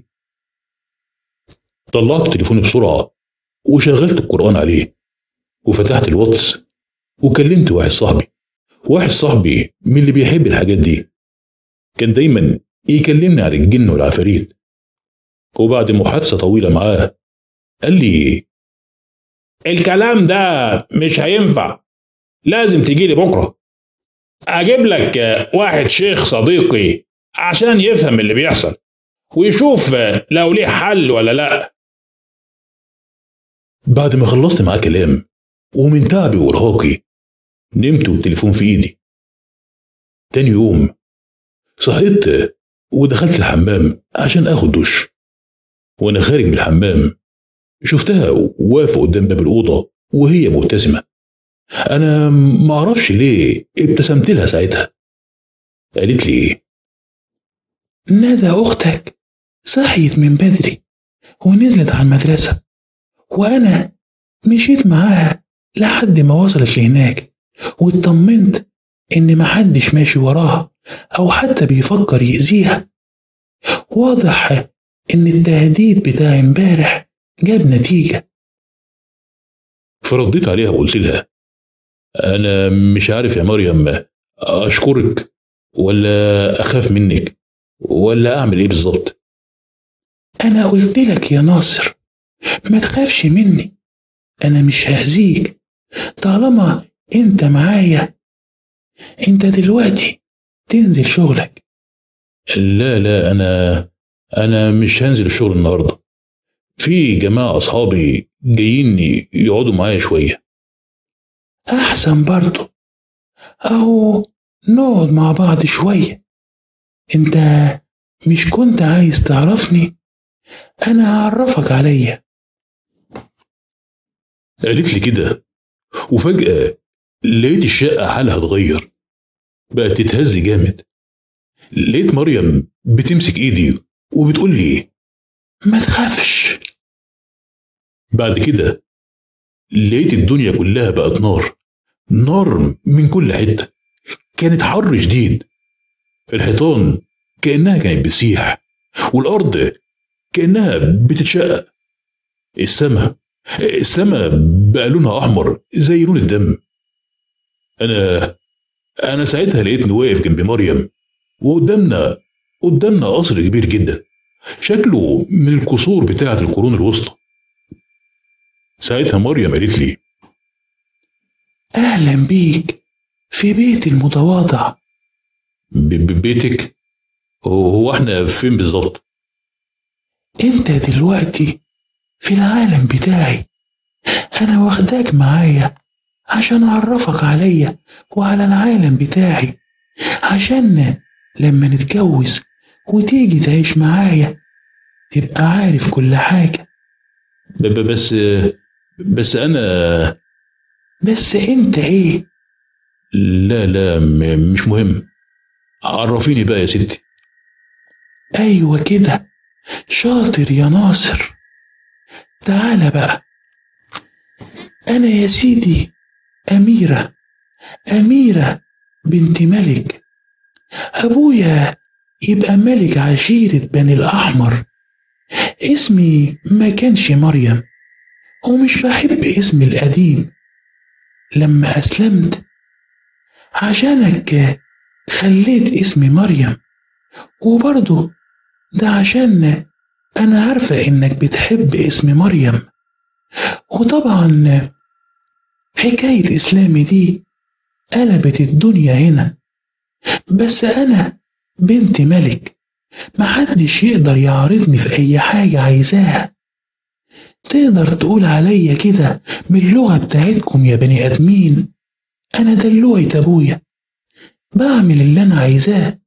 طلعت تليفوني بسرعه وشغلت القران عليه وفتحت الواتس وكلمت واحد صاحبي واحد صاحبي من اللي بيحب الحاجات دي كان دايما يكلمني عن الجن والعفاريت وبعد محادثة طويلة معاه قال لي الكلام ده مش هينفع لازم تجيلي بكرة أجيب لك واحد شيخ صديقي عشان يفهم اللي بيحصل ويشوف لو ليه حل ولا لا بعد ما خلصت معاه كلام ومن تعبي وارهاقي نمت والتليفون في ايدي تاني يوم صحيت ودخلت الحمام عشان اخد دش وانا خارج من الحمام شفتها واقفه قدام باب الاوضه وهي مبتسمه انا ما اعرفش ليه ابتسمت لها ساعتها قالت لي ندى أختك صحيت من بدري ونزلت على المدرسة وأنا مشيت معاها لحد ما وصلت لهناك واطمنت إن محدش ماشي وراها أو حتى بيفكر يأذيها واضح إن التهديد بتاع امبارح جاب نتيجة فرديت عليها وقلت لها انا مش عارف يا مريم اشكرك ولا اخاف منك ولا اعمل ايه بالظبط أنا قلت لك يا ناصر ما تخافش مني أنا مش هأذيك طالما أنت معايا أنت دلوقتي تنزل شغلك لا لا انا انا مش هنزل الشغل النهارده في جماعه اصحابي جايين يقعدوا معايا شويه أحسن برضو أهو نقعد مع بعض شوية أنت مش كنت عايز تعرفني أنا هعرفك عليا قالت لي كده وفجاه لقيت الشقه حالها اتغير بقت تتهز جامد لقيت مريم بتمسك ايدي وبتقول لي ما تخافش بعد كده لقيت الدنيا كلها بقت نار نار من كل حتة كانت حر شديد الحيطان كأنها كانت بتسيح والأرض كأنها بتتشقق السماء السماء بقى لونها أحمر زي لون الدم أنا أنا ساعتها لقيتني واقف جنب مريم وقدامنا قدامنا قصر كبير جدا شكله من القصور بتاعة القرون الوسطى ساعتها مريم قالت لي أهلا بيك في بيت المتواضع ب- ب- بيتك هو احنا فين بالظبط أنت دلوقتي في العالم بتاعي أنا واخداك معايا عشان أعرفك عليا وعلى العالم بتاعي عشان لما نتجوز وتيجي تعيش معايا تبقى عارف كل حاجة ب- ب- بس بس انا بس أنت إيه لا لا م- مش مهم عرفيني بقى يا ستي أيوة كده شاطر يا ناصر تعالى بقى أنا يا سيدي أميرة أميرة بنت ملك أبويا يبقى ملك عشيرة بني الأحمر اسمي ما كانش مريم ومش بحب اسمي القديم لما أسلمت عشانك خليت اسمي مريم وبرضه ده عشان أنا عارفة إنك بتحب اسم مريم وطبعا حكاية إسلامي دي قلبت الدنيا هنا بس أنا بنت ملك محدش يقدر يعارضني في أي حاجة عايزاها تقدر تقول عليا كده من اللغة بتاعتكم يا بني آدمين أنا دلوعة أبويا بعمل اللي أنا عايزاه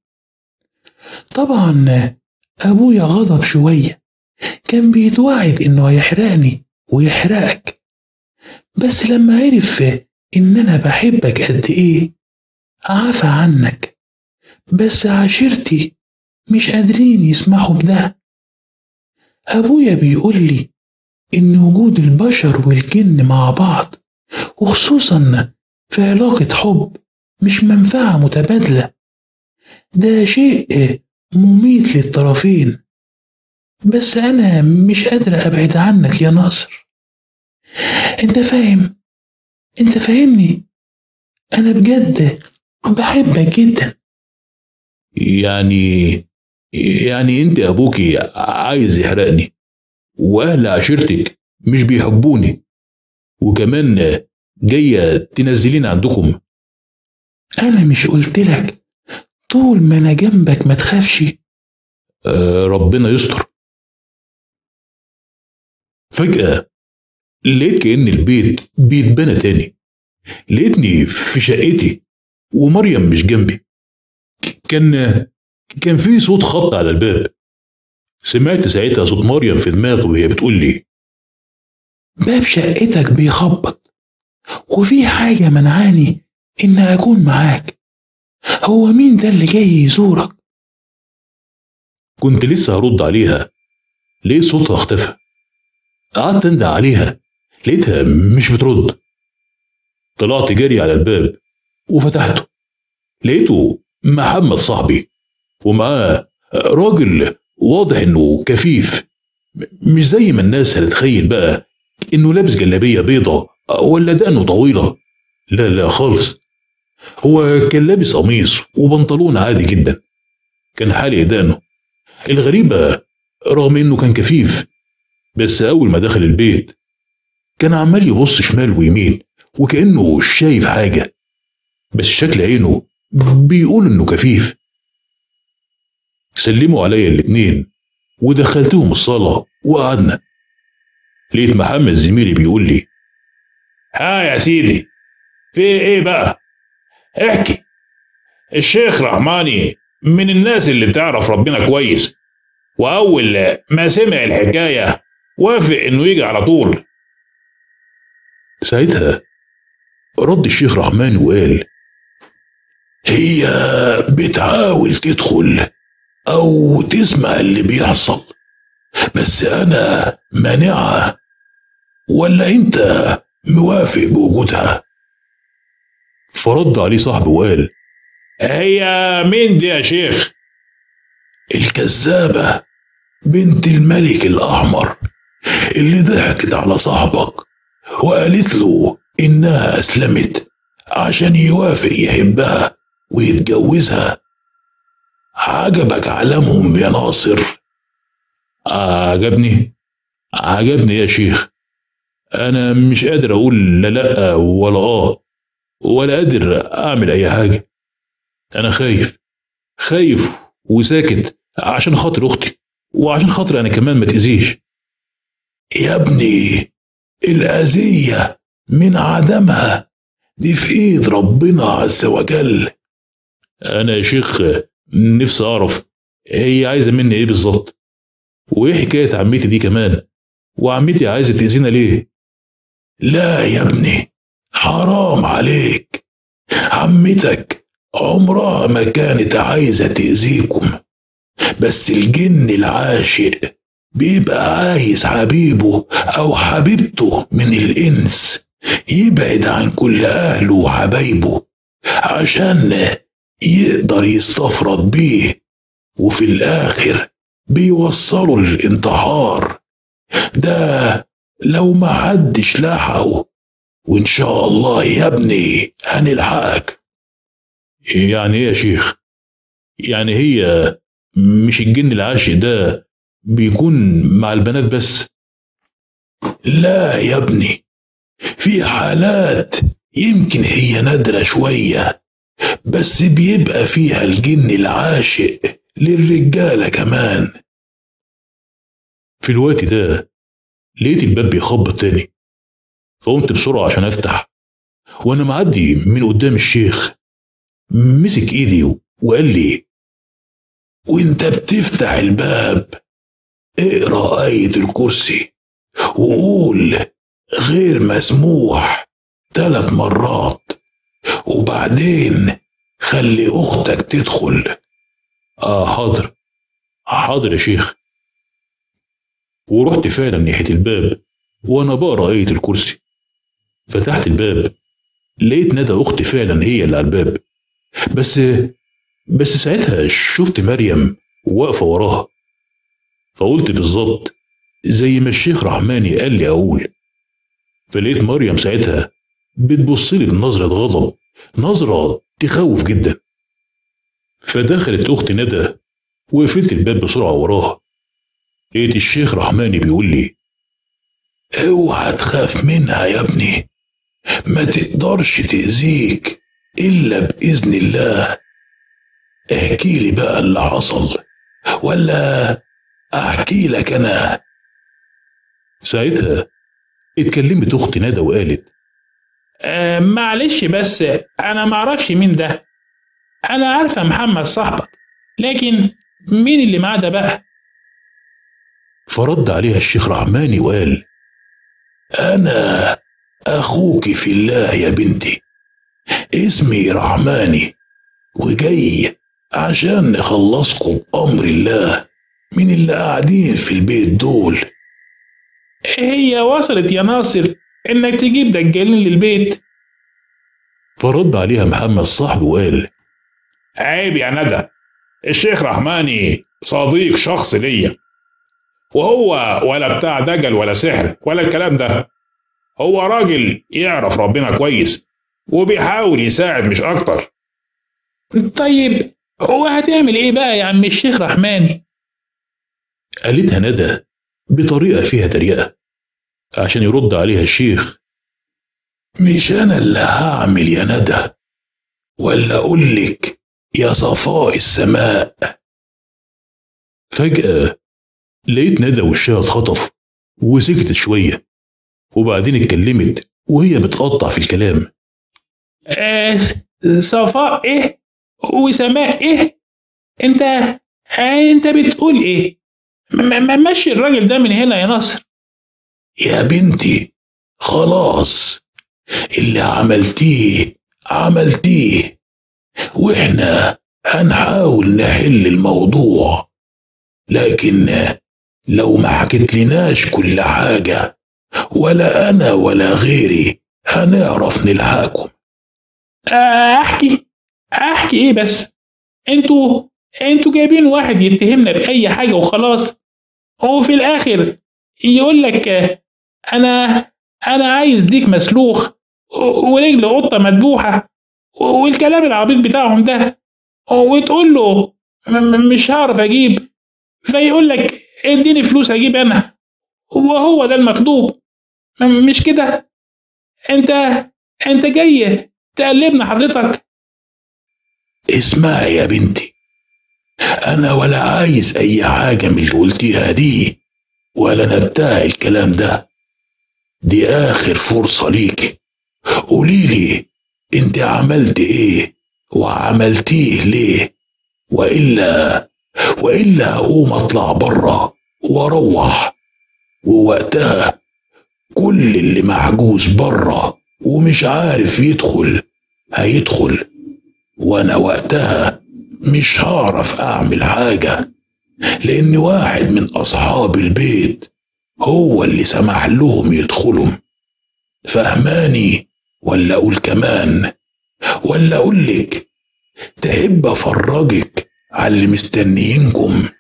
طبعا أبويا غضب شوية كان بيتوعد إنه هيحرقني ويحرقك بس لما عرف إن أنا بحبك قد إيه عفى عنك بس عشيرتي مش قادرين يسمحوا بده أبويا بيقول لي إن وجود البشر والجن مع بعض وخصوصا في علاقة حب مش منفعة متبادلة ده شيء مميت للطرفين بس أنا مش قادر أبعد عنك يا ناصر أنت فاهم أنت فاهمني أنا بجد بحبك جدا يعني يعني انت ابوكي عايز يحرقني واهل عشيرتك مش بيحبوني وكمان جايه تنزلين عندكم أنا مش قلت لك طول ما أنا جنبك ما تخافش آه ربنا يستر فجأة لقيت كأن البيت بيتبنى تاني لقيتني في شقتي ومريم مش جنبي كان كان في صوت خط على الباب سمعت ساعتها صوت مريم في دماغي وهي بتقول لي باب شقتك بيخبط وفي حاجة منعاني إن أكون معاك هو مين ده اللي جاي يزورك كنت لسه هرد عليها لقيت صوتها اختفى قعدت انده عليها لقيتها مش بترد طلعت جري على الباب وفتحته لقيته محمد صاحبي ومعاه راجل واضح انه كفيف مش زي ما الناس هتتخيل بقى انه لابس جلابيه بيضة ولا دقنه طويله لا لا خالص هو كان لابس قميص وبنطلون عادي جدا كان حالق دقنه الغريبه رغم انه كان كفيف بس اول ما دخل البيت كان عمال يبص شمال ويمين وكانه شايف حاجه بس شكل عينه بيقول انه كفيف سلموا عليا الاتنين ودخلتهم الصالة وقعدنا لقيت محمد زميلي بيقول لي ها يا سيدي في ايه بقى احكي الشيخ رحماني من الناس اللي تعرف ربنا كويس واول ما سمع الحكايه وافق انه يجي على طول ساعتها رد الشيخ رحمن وقال هي بتحاول تدخل او تسمع اللي بيحصل بس انا مانعها ولا انت موافق بوجودها فرد عليه صاحبه وقال هي مين دي يا شيخ الكذابة بنت الملك الأحمر اللي ضحكت على صاحبك وقالت له إنها أسلمت عشان يوافق يحبها ويتجوزها عجبك علامهم يا ناصر عجبني عجبني يا شيخ أنا مش قادر أقول لا لأ ولا آه ولا قادر أعمل أي حاجة أنا خايف خايف وساكت عشان خاطر أختي وعشان خاطر أنا كمان ما تأذيش يا ابني الأذية من عدمها دي في إيد ربنا عز وجل أنا يا شيخ نفسي أعرف هي عايزة مني إيه بالظبط وإيه حكاية عمتي دي كمان وعمتي عايزة تأذينا ليه لا يا ابني حرام عليك عمتك عمرها ما كانت عايزة تأذيكم بس الجن العاشق بيبقى عايز حبيبه أو حبيبته من الإنس يبعد عن كل أهله وحبايبه عشان يقدر يستفرد بيه وفي الآخر بيوصلوا للانتحار ده لو ما حدش لحقه وإن شاء الله يا ابني هنلحقك يعني ايه يا شيخ يعني هي مش الجن العاشق ده بيكون مع البنات بس لا يا ابني في حالات يمكن هي نادرة شوية بس بيبقى فيها الجن العاشق للرجالة كمان في الوقت ده لقيت الباب بيخبط تاني فقمت بسرعة عشان أفتح وأنا معدي من قدام الشيخ مسك إيدي وقال لي وانت بتفتح الباب اقرا آية الكرسي وقول غير مسموح ثلاث مرات وبعدين خلي أختك تدخل آه حاضر حاضر يا شيخ ورحت فعلا ناحية الباب وأنا بقرا آية الكرسي فتحت الباب لقيت ندى أختي فعلا هي اللي على الباب بس بس ساعتها شفت مريم واقفة وراها فقلت بالظبط زي ما الشيخ رحماني قال لي أقول فلقيت مريم ساعتها بتبص لي بنظرة غضب نظرة تخوف جدا فدخلت أختي ندى وقفلت الباب بسرعة وراها لقيت الشيخ رحماني بيقول لي اوعى تخاف منها يا ابني ما تقدرش تأذيك إلا بإذن الله احكي لي بقى اللي حصل ولا أحكي لك أنا ساعتها اتكلمت أختي ندى وقالت آه معلش بس انا معرفش مين ده انا عارفه محمد صاحبك لكن مين اللي معاه ده بقى فرد عليها الشيخ رحماني وقال أنا أخوك في الله يا بنتي اسمي رحماني وجاي عشان نخلصكم بأمر الله من اللي قاعدين في البيت دول هي وصلت يا ناصر انك تجيب دجالين للبيت فرد عليها محمد صاحبه وقال عيب يا ندى الشيخ رحماني صديق شخص ليا وهو ولا بتاع دجل ولا سحر ولا الكلام ده هو راجل يعرف ربنا كويس وبيحاول يساعد مش اكتر طيب هو هتعمل ايه بقى يا عم الشيخ رحماني قالتها ندى بطريقة فيها تريقة عشان يرد عليها الشيخ مش أنا اللي هعمل يا ندى ولا أقول لك يا صفاء السماء فجأة لقيت ندى وشها اتخطف وسكتت شوية وبعدين اتكلمت وهي بتقطع في الكلام آه صفاء ايه وسماء ايه انت آه انت بتقول ايه م- م- مشي الراجل ده من هنا يا نصر يا بنتي خلاص اللي عملتيه عملتيه واحنا هنحاول نحل الموضوع لكن لو ما حكيتلناش كل حاجة ولا أنا ولا غيري هنعرف نلحقكم آه، احكي احكي ايه بس انتوا انتوا جايبين واحد يتهمنا باي حاجه وخلاص وفي الاخر يقول لك آه، انا انا عايز ديك مسلوخ و- ورجل قطه مذبوحه والكلام العبيط بتاعهم ده وتقول له م- م- مش هعرف اجيب فيقول لك اديني فلوس اجيب انا وهو ده المطلوب م- مش كده انت انت جاي تقلبنا حضرتك اسمعي يا بنتي أنا ولا عايز أي حاجة من اللي قلتيها دي ولا نبتاع الكلام ده دي آخر فرصة ليك قوليلي انت عملت ايه وعملتيه ليه وإلا وإلا هقوم أطلع برا وأروح ووقتها كل اللي محجوز برا ومش عارف يدخل هيدخل وأنا وقتها مش هعرف أعمل حاجة لأن واحد من أصحاب البيت هو اللي سمح لهم يدخلوا فهماني ولا أقول كمان ولا أقول لك تحب أفرجك على اللي مستنيينكم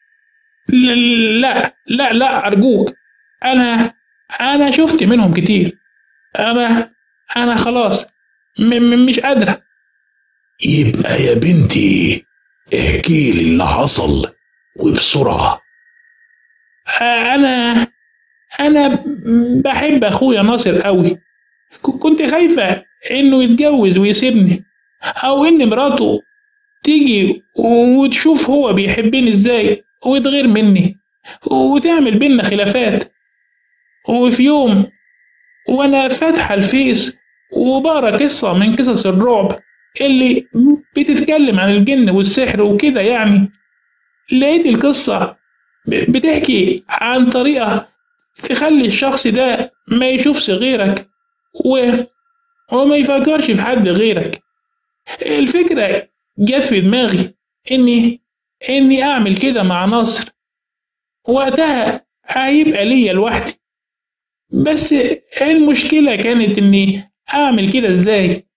لا لا لا ارجوك انا انا شفت منهم كتير انا انا خلاص م م مش قادره يبقى يا بنتي احكي لي اللي حصل وبسرعة انا انا بحب اخويا ناصر قوي ك- كنت خايفه إنه يتجوز ويسيبني أو إن مراته تيجي وتشوف هو بيحبني إزاي ويتغير مني وتعمل بينا خلافات وفي يوم وأنا فاتحة الفيس وبقرا قصة من قصص الرعب اللي بتتكلم عن الجن والسحر وكده يعني لقيت القصة بتحكي عن طريقة تخلي الشخص ده ما يشوفش غيرك و... وما يفكرش في حد غيرك الفكرة جت في دماغي إني إني أعمل كده مع نصر وقتها هيبقى ليا لوحدي بس المشكلة كانت إني أعمل كده إزاي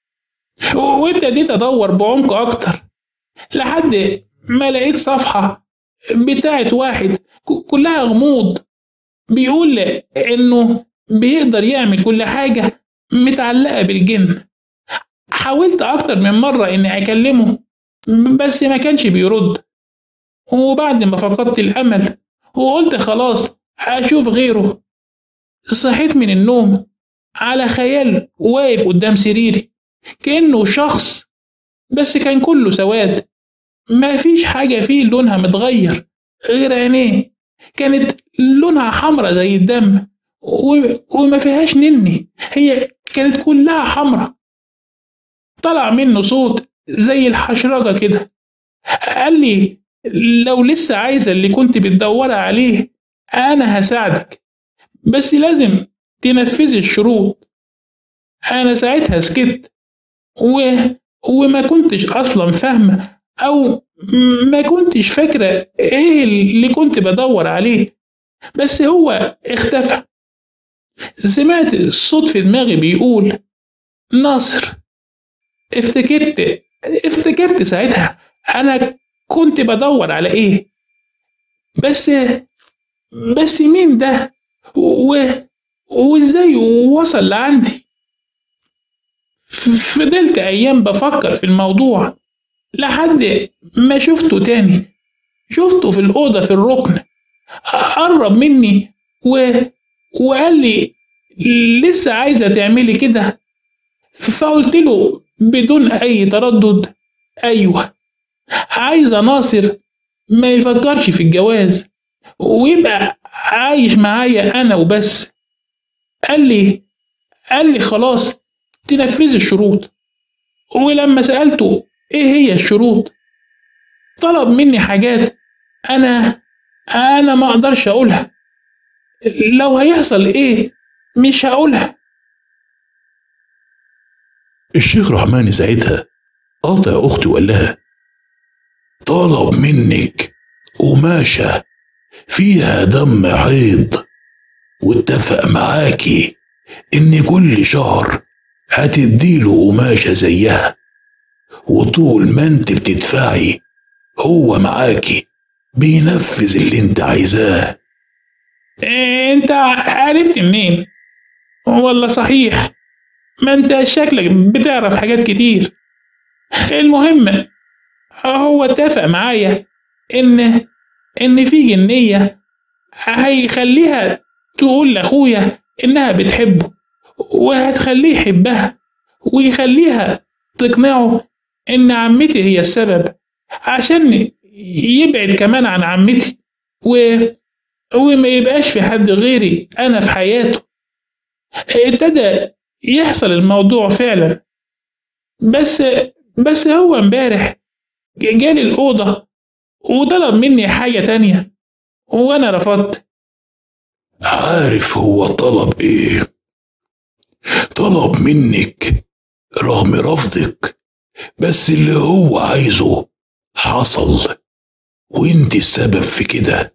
وابتديت أدور بعمق أكتر لحد ما لقيت صفحة بتاعت واحد كلها غموض بيقول إنه بيقدر يعمل كل حاجة متعلقة بالجن حاولت أكتر من مرة إني أكلمه بس ما كانش بيرد وبعد ما فقدت الأمل وقلت خلاص أشوف غيره صحيت من النوم على خيال واقف قدام سريري كأنه شخص بس كان كله سواد ما فيش حاجة فيه لونها متغير غير عينيه كانت لونها حمرة زي الدم و... وما فيهاش نني هي كانت كلها حمرة طلع منه صوت زي الحشرجة كده قال لي لو لسه عايزة اللي كنت بتدوري عليه أنا هساعدك بس لازم تنفذي الشروط أنا ساعتها سكت و... وما كنتش أصلا فاهمة أو ما كنتش فاكرة إيه اللي كنت بدور عليه بس هو اختفى سمعت الصوت في دماغي بيقول ناصر افتكرت افتكرت ساعتها أنا كنت بدور على إيه بس بس مين ده و... وإزاي وصل لعندي فضلت أيام بفكر في الموضوع لحد ما شفته تاني شفته في الأوضة في الركن قرب مني و... وقال لي لسه عايزة تعملي كده فقلت له بدون أي تردد أيوه عايزة ناصر ما يفكرش في الجواز ويبقى عايش معايا أنا وبس قال لي قال لي خلاص تنفذي الشروط ولما سألته إيه هي الشروط طلب مني حاجات أنا أنا ما أقدرش أقولها لو هيحصل إيه مش هقولها الشيخ رحماني ساعتها قاطع أختي وقال لها طلب منك قماشة فيها دم حيض واتفق معاكي إن كل شهر هتديله قماشة زيها وطول ما انت بتدفعي هو معاكي بينفذ اللي انت عايزاه انت عرفت منين والله صحيح ما انت شكلك بتعرف حاجات كتير المهم هو اتفق معايا ان ان في جنية هيخليها تقول لاخويا انها بتحبه وهتخليه يحبها ويخليها تقنعه ان عمتي هي السبب عشان يبعد كمان عن عمتي و... وما يبقاش في حد غيري انا في حياته ابتدى يحصل الموضوع فعلا بس بس هو امبارح جالي الأوضة وطلب مني حاجة تانية وأنا رفضت عارف هو طلب ايه طلب منك رغم رفضك بس اللي هو عايزه حصل وانت السبب في كده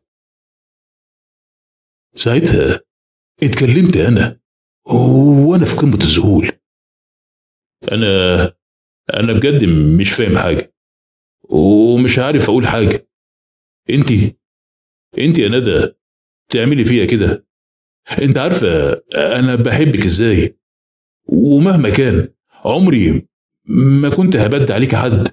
ساعتها اتكلمت انا وانا في قمه الذهول انا انا بجد مش فاهم حاجه ومش عارف اقول حاجه انت انت يا ندى تعملي فيها كده انت عارفه انا بحبك ازاي ومهما كان عمري ما كنت هبد عليك حد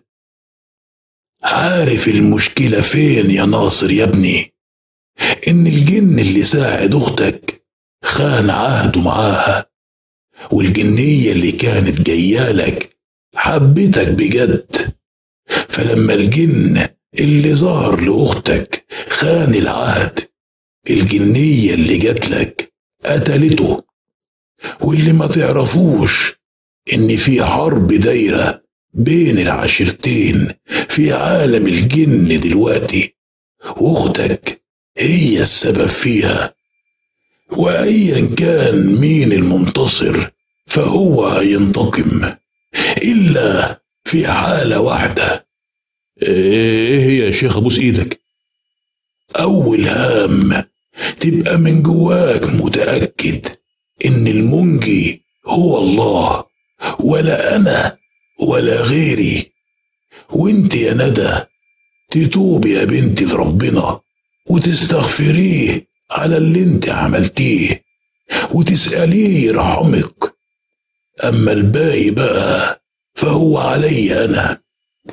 عارف المشكله فين يا ناصر يا ابني ان الجن اللي ساعد اختك خان عهده معاها والجنية اللي كانت جايالك حبتك بجد فلما الجن اللي ظهر لأختك خان العهد الجنية اللي جاتلك قتلته واللي ما تعرفوش إن في حرب دايرة بين العشيرتين في عالم الجن دلوقتي واختك هي السبب فيها وايا كان مين المنتصر فهو هينتقم الا في حاله واحده ايه هي يا شيخ ابوس ايدك اول هام تبقى من جواك متاكد ان المنجي هو الله ولا انا ولا غيري وانت يا ندى تتوب يا بنتي لربنا وتستغفريه على اللي انت عملتيه وتسأليه يرحمك أما الباقي بقى فهو علي أنا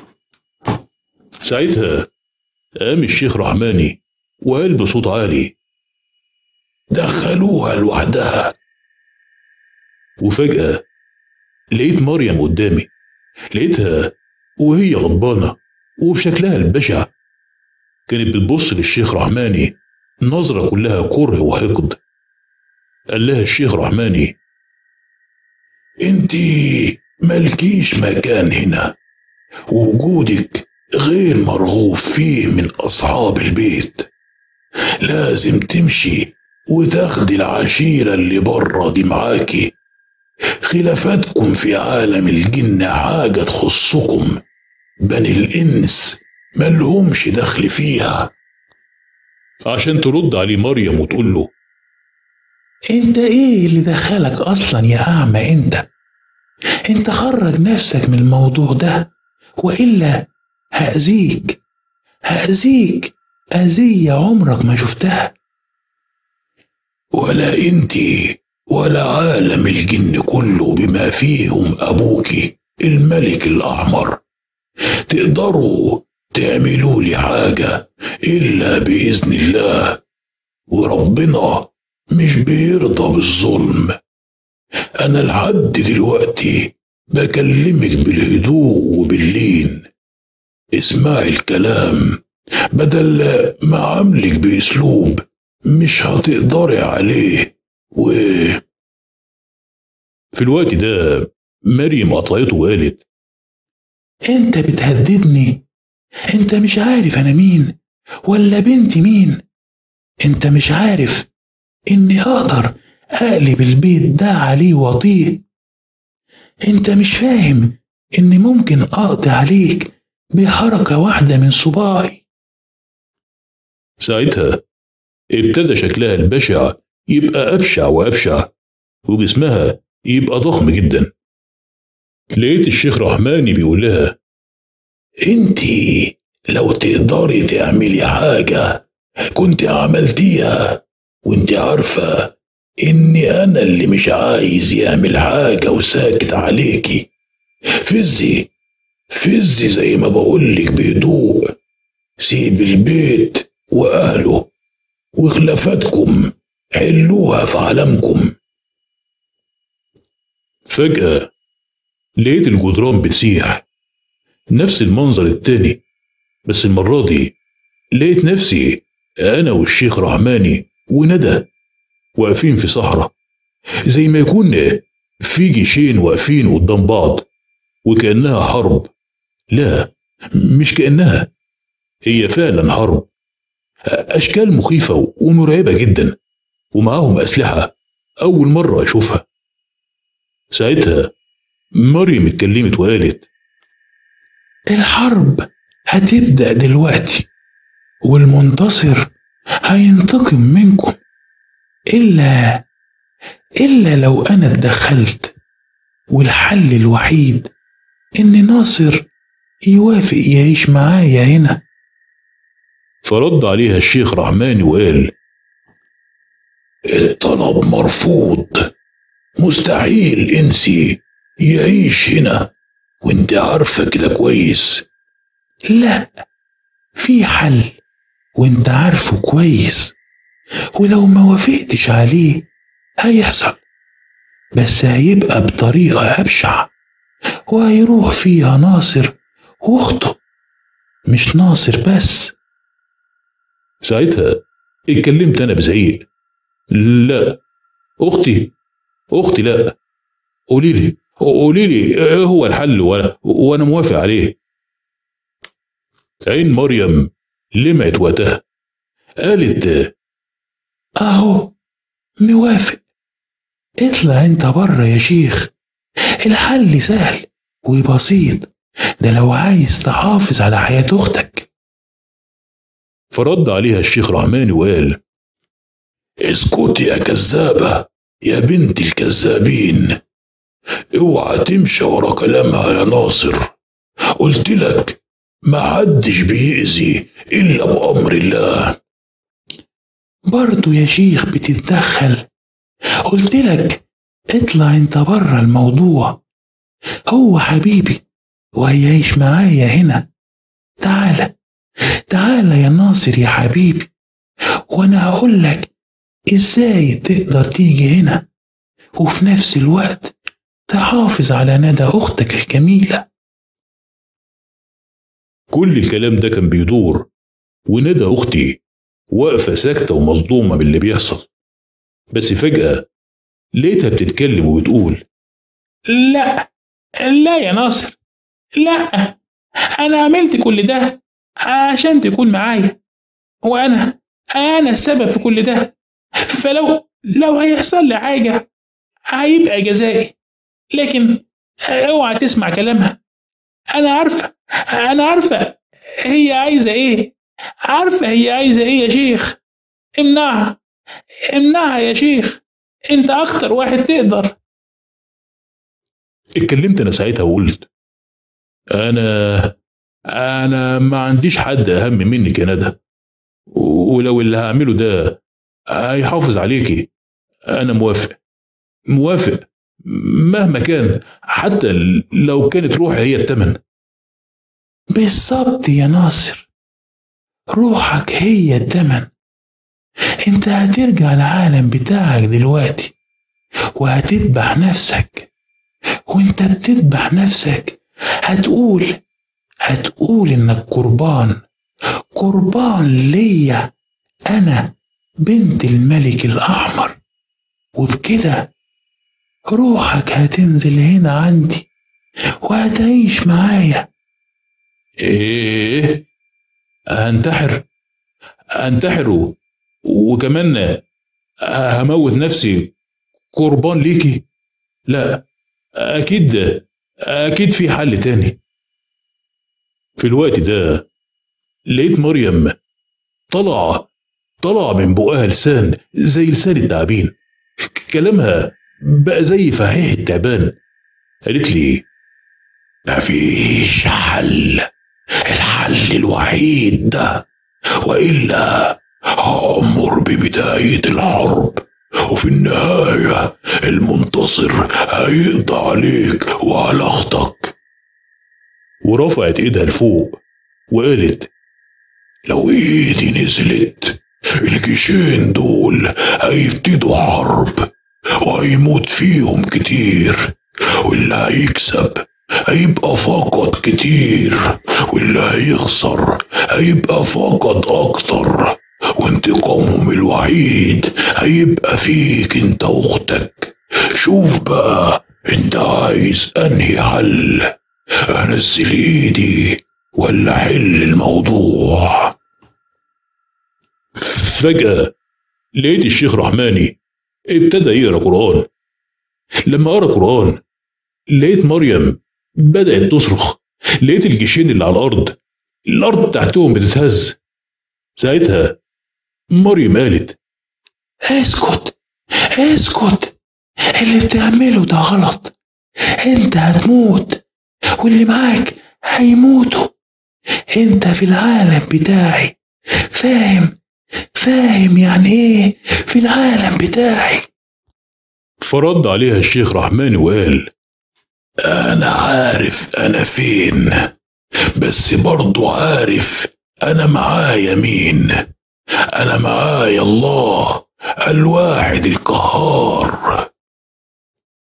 ساعتها قام الشيخ رحماني وقال بصوت عالي دخلوها لوحدها وفجأة لقيت مريم قدامي لقيتها وهي غضبانة وبشكلها البشع كانت بتبص للشيخ رحماني نظرة كلها كره وحقد قال لها الشيخ رحماني انت ملكيش مكان هنا ووجودك غير مرغوب فيه من أصحاب البيت لازم تمشي وتاخدي العشيرة اللي بره دي معاكي خلافاتكم في عالم الجن حاجة تخصكم بني الإنس ملهمش دخل فيها عشان ترد عليه مريم وتقول له انت ايه اللي دخلك اصلا يا اعمى انت انت خرج نفسك من الموضوع ده والا هاذيك هاذيك اذيه عمرك ما شفتها ولا انتي ولا عالم الجن كله بما فيهم أبوكي الملك الأحمر تقدروا تعملوا لي حاجة إلا بإذن الله وربنا مش بيرضى بالظلم أنا لحد دلوقتي بكلمك بالهدوء وباللين اسمعي الكلام بدل ما عاملك بأسلوب مش هتقدري عليه و في الوقت ده مريم قطعته وقالت انت بتهددني انت مش عارف انا مين ولا بنتي مين انت مش عارف اني اقدر اقلب البيت ده عليه واطيه انت مش فاهم اني ممكن اقضي عليك بحركه واحده من صباعي ساعتها ابتدى شكلها البشع يبقى أبشع وأبشع وجسمها يبقى ضخم جدا لقيت الشيخ رحماني بيقول لها انتي لو تقدري تعملي حاجة كنت عملتيها وانت عارفة اني انا اللي مش عايز يعمل حاجة وساكت عليكي فزي فزي زي ما بقولك بهدوء سيب البيت واهله وخلافاتكم حلوها في عالمكم فجأة لقيت الجدران بتسيح نفس المنظر التاني بس المرة دي لقيت نفسي أنا والشيخ رحماني وندى واقفين في صحراء زي ما يكون في جيشين واقفين قدام بعض وكأنها حرب لا مش كأنها هي فعلا حرب أشكال مخيفة ومرعبة جدا ومعاهم أسلحة أول مرة أشوفها ساعتها مريم اتكلمت وقالت الحرب هتبدأ دلوقتي والمنتصر هينتقم منكم إلا إلا لو أنا اتدخلت والحل الوحيد إن ناصر يوافق يعيش معايا هنا فرد عليها الشيخ رحماني وقال الطلب مرفوض مستحيل انسي يعيش هنا وانت عارفة كده كويس لا في حل وانت عارفه كويس ولو ما وافقتش عليه هيحصل بس هيبقى بطريقة أبشع وهيروح فيها ناصر وأخته مش ناصر بس ساعتها اتكلمت انا بزعيق لا اختي اختي لا قولي لي قولي لي ايه هو الحل وانا وانا موافق عليه عين مريم لمعت وقتها قالت أهو موافق اطلع انت بره يا شيخ الحل سهل وبسيط ده لو عايز تحافظ على حياة أختك فرد عليها الشيخ رحماني وقال اسكتي يا كذابة يا بنت الكذابين اوعى تمشي ورا كلامها يا ناصر قلت لك ما حدش بيأذي إلا بأمر الله برضو يا شيخ بتتدخل قلت لك اطلع انت بره الموضوع هو حبيبي وهيعيش معايا هنا تعالى تعالى يا ناصر يا حبيبي وانا هقول لك ازاي تقدر تيجي هنا وفي نفس الوقت تحافظ على ندى اختك الجميله كل الكلام ده كان بيدور وندى أختي واقفة ساكتة ومصدومة باللي بيحصل بس فجأة لقيتها بتتكلم وبتقول لا لا يا ناصر لا انا عملت كل ده عشان تكون معايا وانا انا السبب في كل ده فلو لو هيحصل لي حاجه هيبقى جزائي لكن اوعى تسمع كلامها انا عارفه انا عارفه هي عايزه ايه عارفه هي عايزه ايه يا شيخ امنعها امنعها يا شيخ انت اكتر واحد تقدر اتكلمت أنا ساعتها وقلت أنا أنا ما عنديش حد أهم منك يا ندى ولو اللي هعمله ده هيحافظ عليكي أنا موافق موافق مهما كان حتى لو كانت روحي هي التمن بالظبط يا ناصر روحك هي التمن انت هترجع العالم بتاعك دلوقتي وهتذبح نفسك وانت بتذبح نفسك هتقول هتقول انك قربان قربان ليا انا بنت الملك الاحمر وبكده روحك هتنزل هنا عندي وهتعيش معايا إيه هنتحر هنتحر و- وكمان هموت نفسي قربان ليكي لا أكيد أكيد في حل تاني في الوقت ده لقيت مريم طلع طلع من بقها لسان زي لسان التعابين كلامها بقى زي فحيح التعبان قالت لي مفيش حل الحل الوحيد ده وإلا هأمر ببداية الحرب وفي النهاية المنتصر هيقضى عليك وعلى أختك ورفعت إيدها لفوق وقالت لو إيدي نزلت الجيشين دول هيبتدوا حرب وهيموت فيهم كتير واللي هيكسب هيبقى فقد كتير واللي هيخسر هيبقى فقد أكتر وانتقامهم الوحيد هيبقى فيك انت واختك شوف بقى انت عايز انهي حل انزل ايدي ولا حل الموضوع فجأة لقيت الشيخ رحماني ابتدى يقرا قرآن لما قرا قرآن لقيت مريم بدأت تصرخ لقيت الجيشين اللي على الأرض الأرض تحتهم بتتهز ساعتها مريم قالت اسكت اسكت اللي بتعمله ده غلط انت هتموت واللي معاك هيموتوا انت في العالم بتاعي فاهم فاهم يعني ايه في العالم بتاعي فرد عليها الشيخ رحماني وقال أنا عارف أنا فين بس برضو عارف أنا معايا مين أنا معايا الله الواحد القهار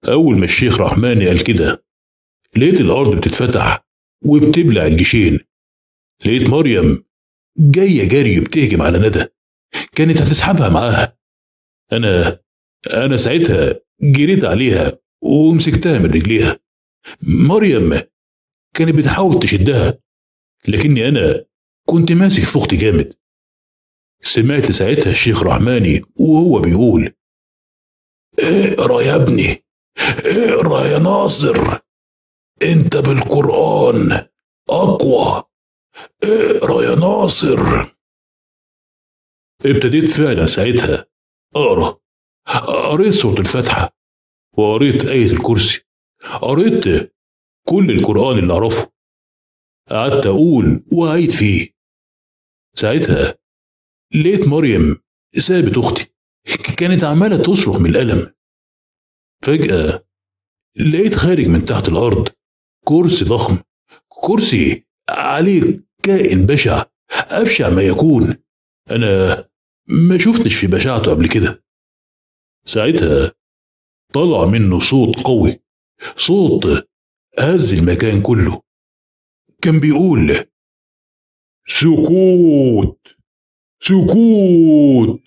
أول ما الشيخ رحماني قال كده لقيت الأرض بتتفتح وبتبلع الجيشين لقيت مريم جاية جري بتهجم على ندى كانت هتسحبها معاها أنا أنا ساعتها جريت عليها ومسكتها من رجليها مريم كانت بتحاول تشدها لكني أنا كنت ماسك في أختي جامد سمعت ساعتها الشيخ رحماني وهو بيقول اقرا يا ابني اقرا يا ناصر انت بالقرآن أقوى اقرا يا ناصر ابتديت فعلا ساعتها اقرا قريت سورة الفاتحة وقريت آية الكرسي قريت كل القرآن اللي أعرفه قعدت أقول وأعيد فيه ساعتها لقيت مريم سابت أختي كانت عمالة تصرخ من الألم فجأة لقيت خارج من تحت الأرض كرسي ضخم كرسي عليه كائن بشع أبشع ما يكون أنا ما شفتش في بشاعته قبل كده ساعتها طلع منه صوت قوي صوت هز المكان كله كان بيقول سكوت سكوت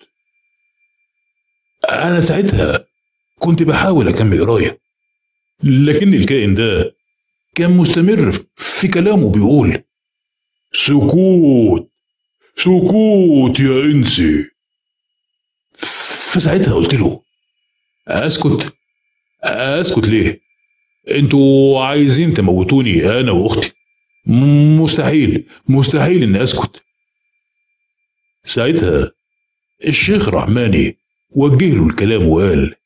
أنا ساعتها كنت بحاول أكمل قراية لكن الكائن ده كان مستمر في كلامه بيقول سكوت سكوت يا انسي فساعتها قلت له اسكت اسكت ليه انتوا عايزين تموتوني انا واختي مستحيل مستحيل اني اسكت ساعتها الشيخ رحماني وجه له الكلام وقال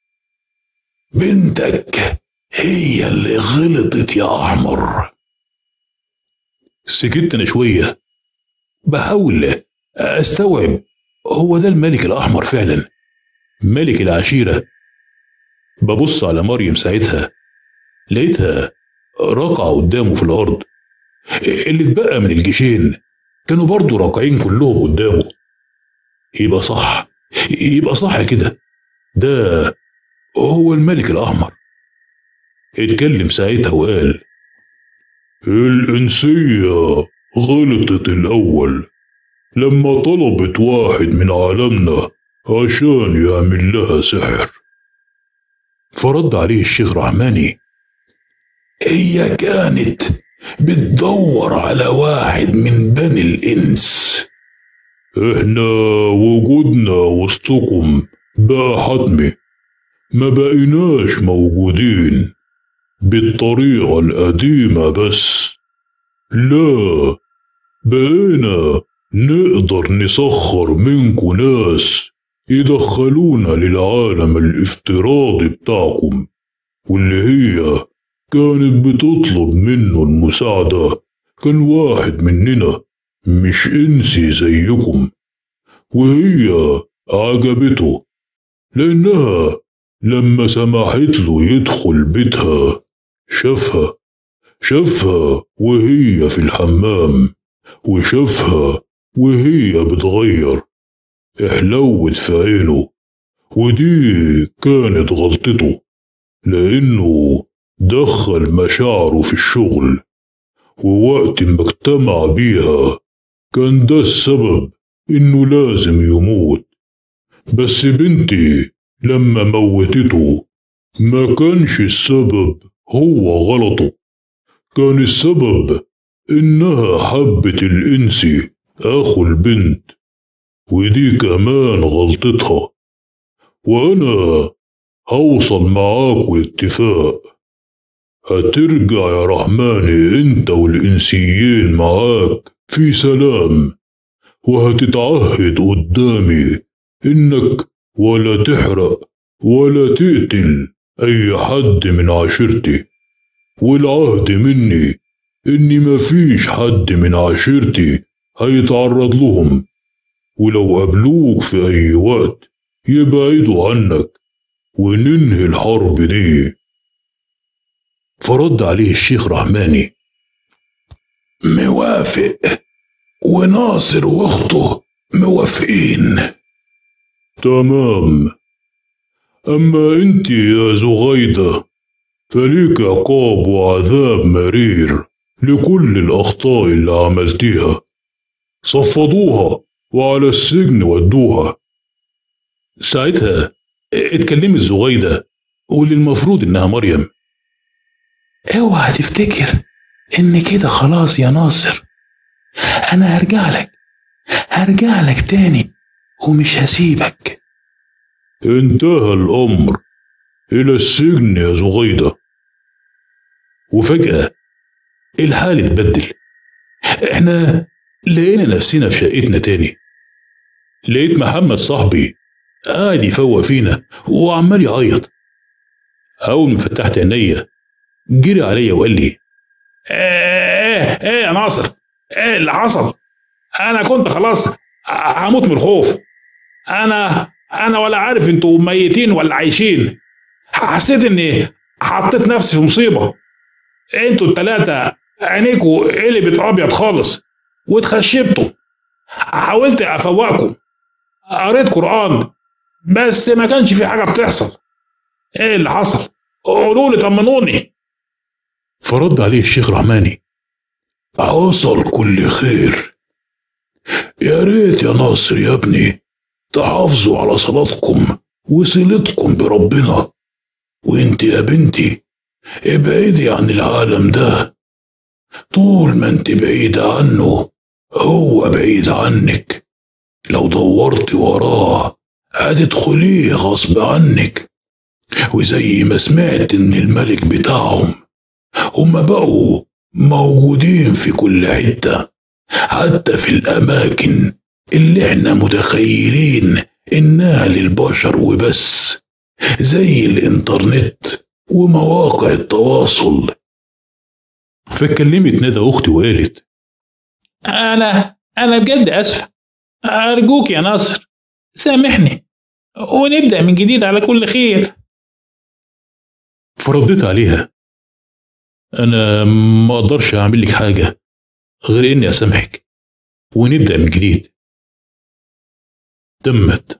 بنتك هي اللي غلطت يا احمر سكت انا شويه بحاول استوعب هو ده الملك الاحمر فعلا ملك العشيره ببص على مريم ساعتها لقيتها راقعه قدامه في الارض اللي اتبقى من الجيشين كانوا برضه راكعين كلهم قدامه يبقى صح يبقى صح كده ده هو الملك الاحمر اتكلم ساعتها وقال الإنسية غلطت الأول لما طلبت واحد من عالمنا عشان يعمل لها سحر فرد عليه الشيخ رحماني هي كانت بتدور على واحد من بني الإنس احنا وجودنا وسطكم بقى حتمي ما بقيناش موجودين بالطريقة القديمة بس لا بقينا نقدر نسخر منكو ناس يدخلونا للعالم الافتراضي بتاعكم واللي هي كانت بتطلب منه المساعدة كان واحد مننا مش انسي زيكم وهي عجبته لأنها لما سمحت له يدخل بيتها شافها شافها وهي في الحمام وشافها وهي بتغير احلوت في عينه ودي كانت غلطته لأنه دخل مشاعره في الشغل ووقت ما اجتمع بيها كان ده السبب إنه لازم يموت بس بنتي لما موتته ما كانش السبب هو غلطه كان السبب إنها حبت الإنسي أخو البنت ودي كمان غلطتها وأنا هوصل معاكوا لاتفاق هترجع يا رحماني انت والإنسيين معاك في سلام وهتتعهد قدامي إنك ولا تحرق ولا تقتل أي حد من عشيرتي والعهد مني إني مفيش حد من عشيرتي هيتعرض لهم ولو قابلوك في أي وقت يبعدوا عنك وننهي الحرب دي فرد عليه الشيخ رحماني موافق وناصر واخته موافقين تمام أما أنت يا زغيدة فليك عقاب وعذاب مرير لكل الأخطاء اللي عملتيها صفضوها وعلى السجن ودوها ساعتها اتكلمت زغيدة واللي المفروض إنها مريم اوعى تفتكر ان كده خلاص يا ناصر انا هرجع لك هرجع لك تاني ومش هسيبك انتهى الأمر إلى السجن يا زغيدة وفجأة الحال اتبدل احنا لقينا نفسنا في شقتنا تاني لقيت محمد صاحبي قاعد يفوق فينا وعمال يعيط أول ما فتحت عينيا جري عليا وقال لي ايه ايه يا ناصر ايه اللي حصل انا كنت خلاص هموت من الخوف انا انا ولا عارف انتوا ميتين ولا عايشين حسيت اني حطيت نفسي في مصيبه انتوا التلاتة عينيكوا قلبت ابيض خالص واتخشبتوا حاولت افوقكم قريت قران بس ما كانش في حاجه بتحصل ايه اللي حصل قولوا لي طمنوني فرد عليه الشيخ رحماني حصل كل خير يا ريت يا ناصر يا ابني تحافظوا على صلاتكم وصلتكم بربنا وانت يا بنتي ابعدي عن العالم ده طول ما انت بعيدة عنه هو بعيد عنك لو دورت وراه هتدخليه غصب عنك وزي ما سمعت ان الملك بتاعهم هما بقوا موجودين في كل حتة حتى في الأماكن اللي احنا متخيلين إنها للبشر وبس زي الإنترنت ومواقع التواصل فاتكلمت ندى أختي وقالت انا انا بجد اسفه ارجوك يا ناصر سامحني ونبدا من جديد على كل خير فرديت عليها أنا ما أقدرش أعمل لك حاجة غير إني أسامحك ونبدأ من جديد تمت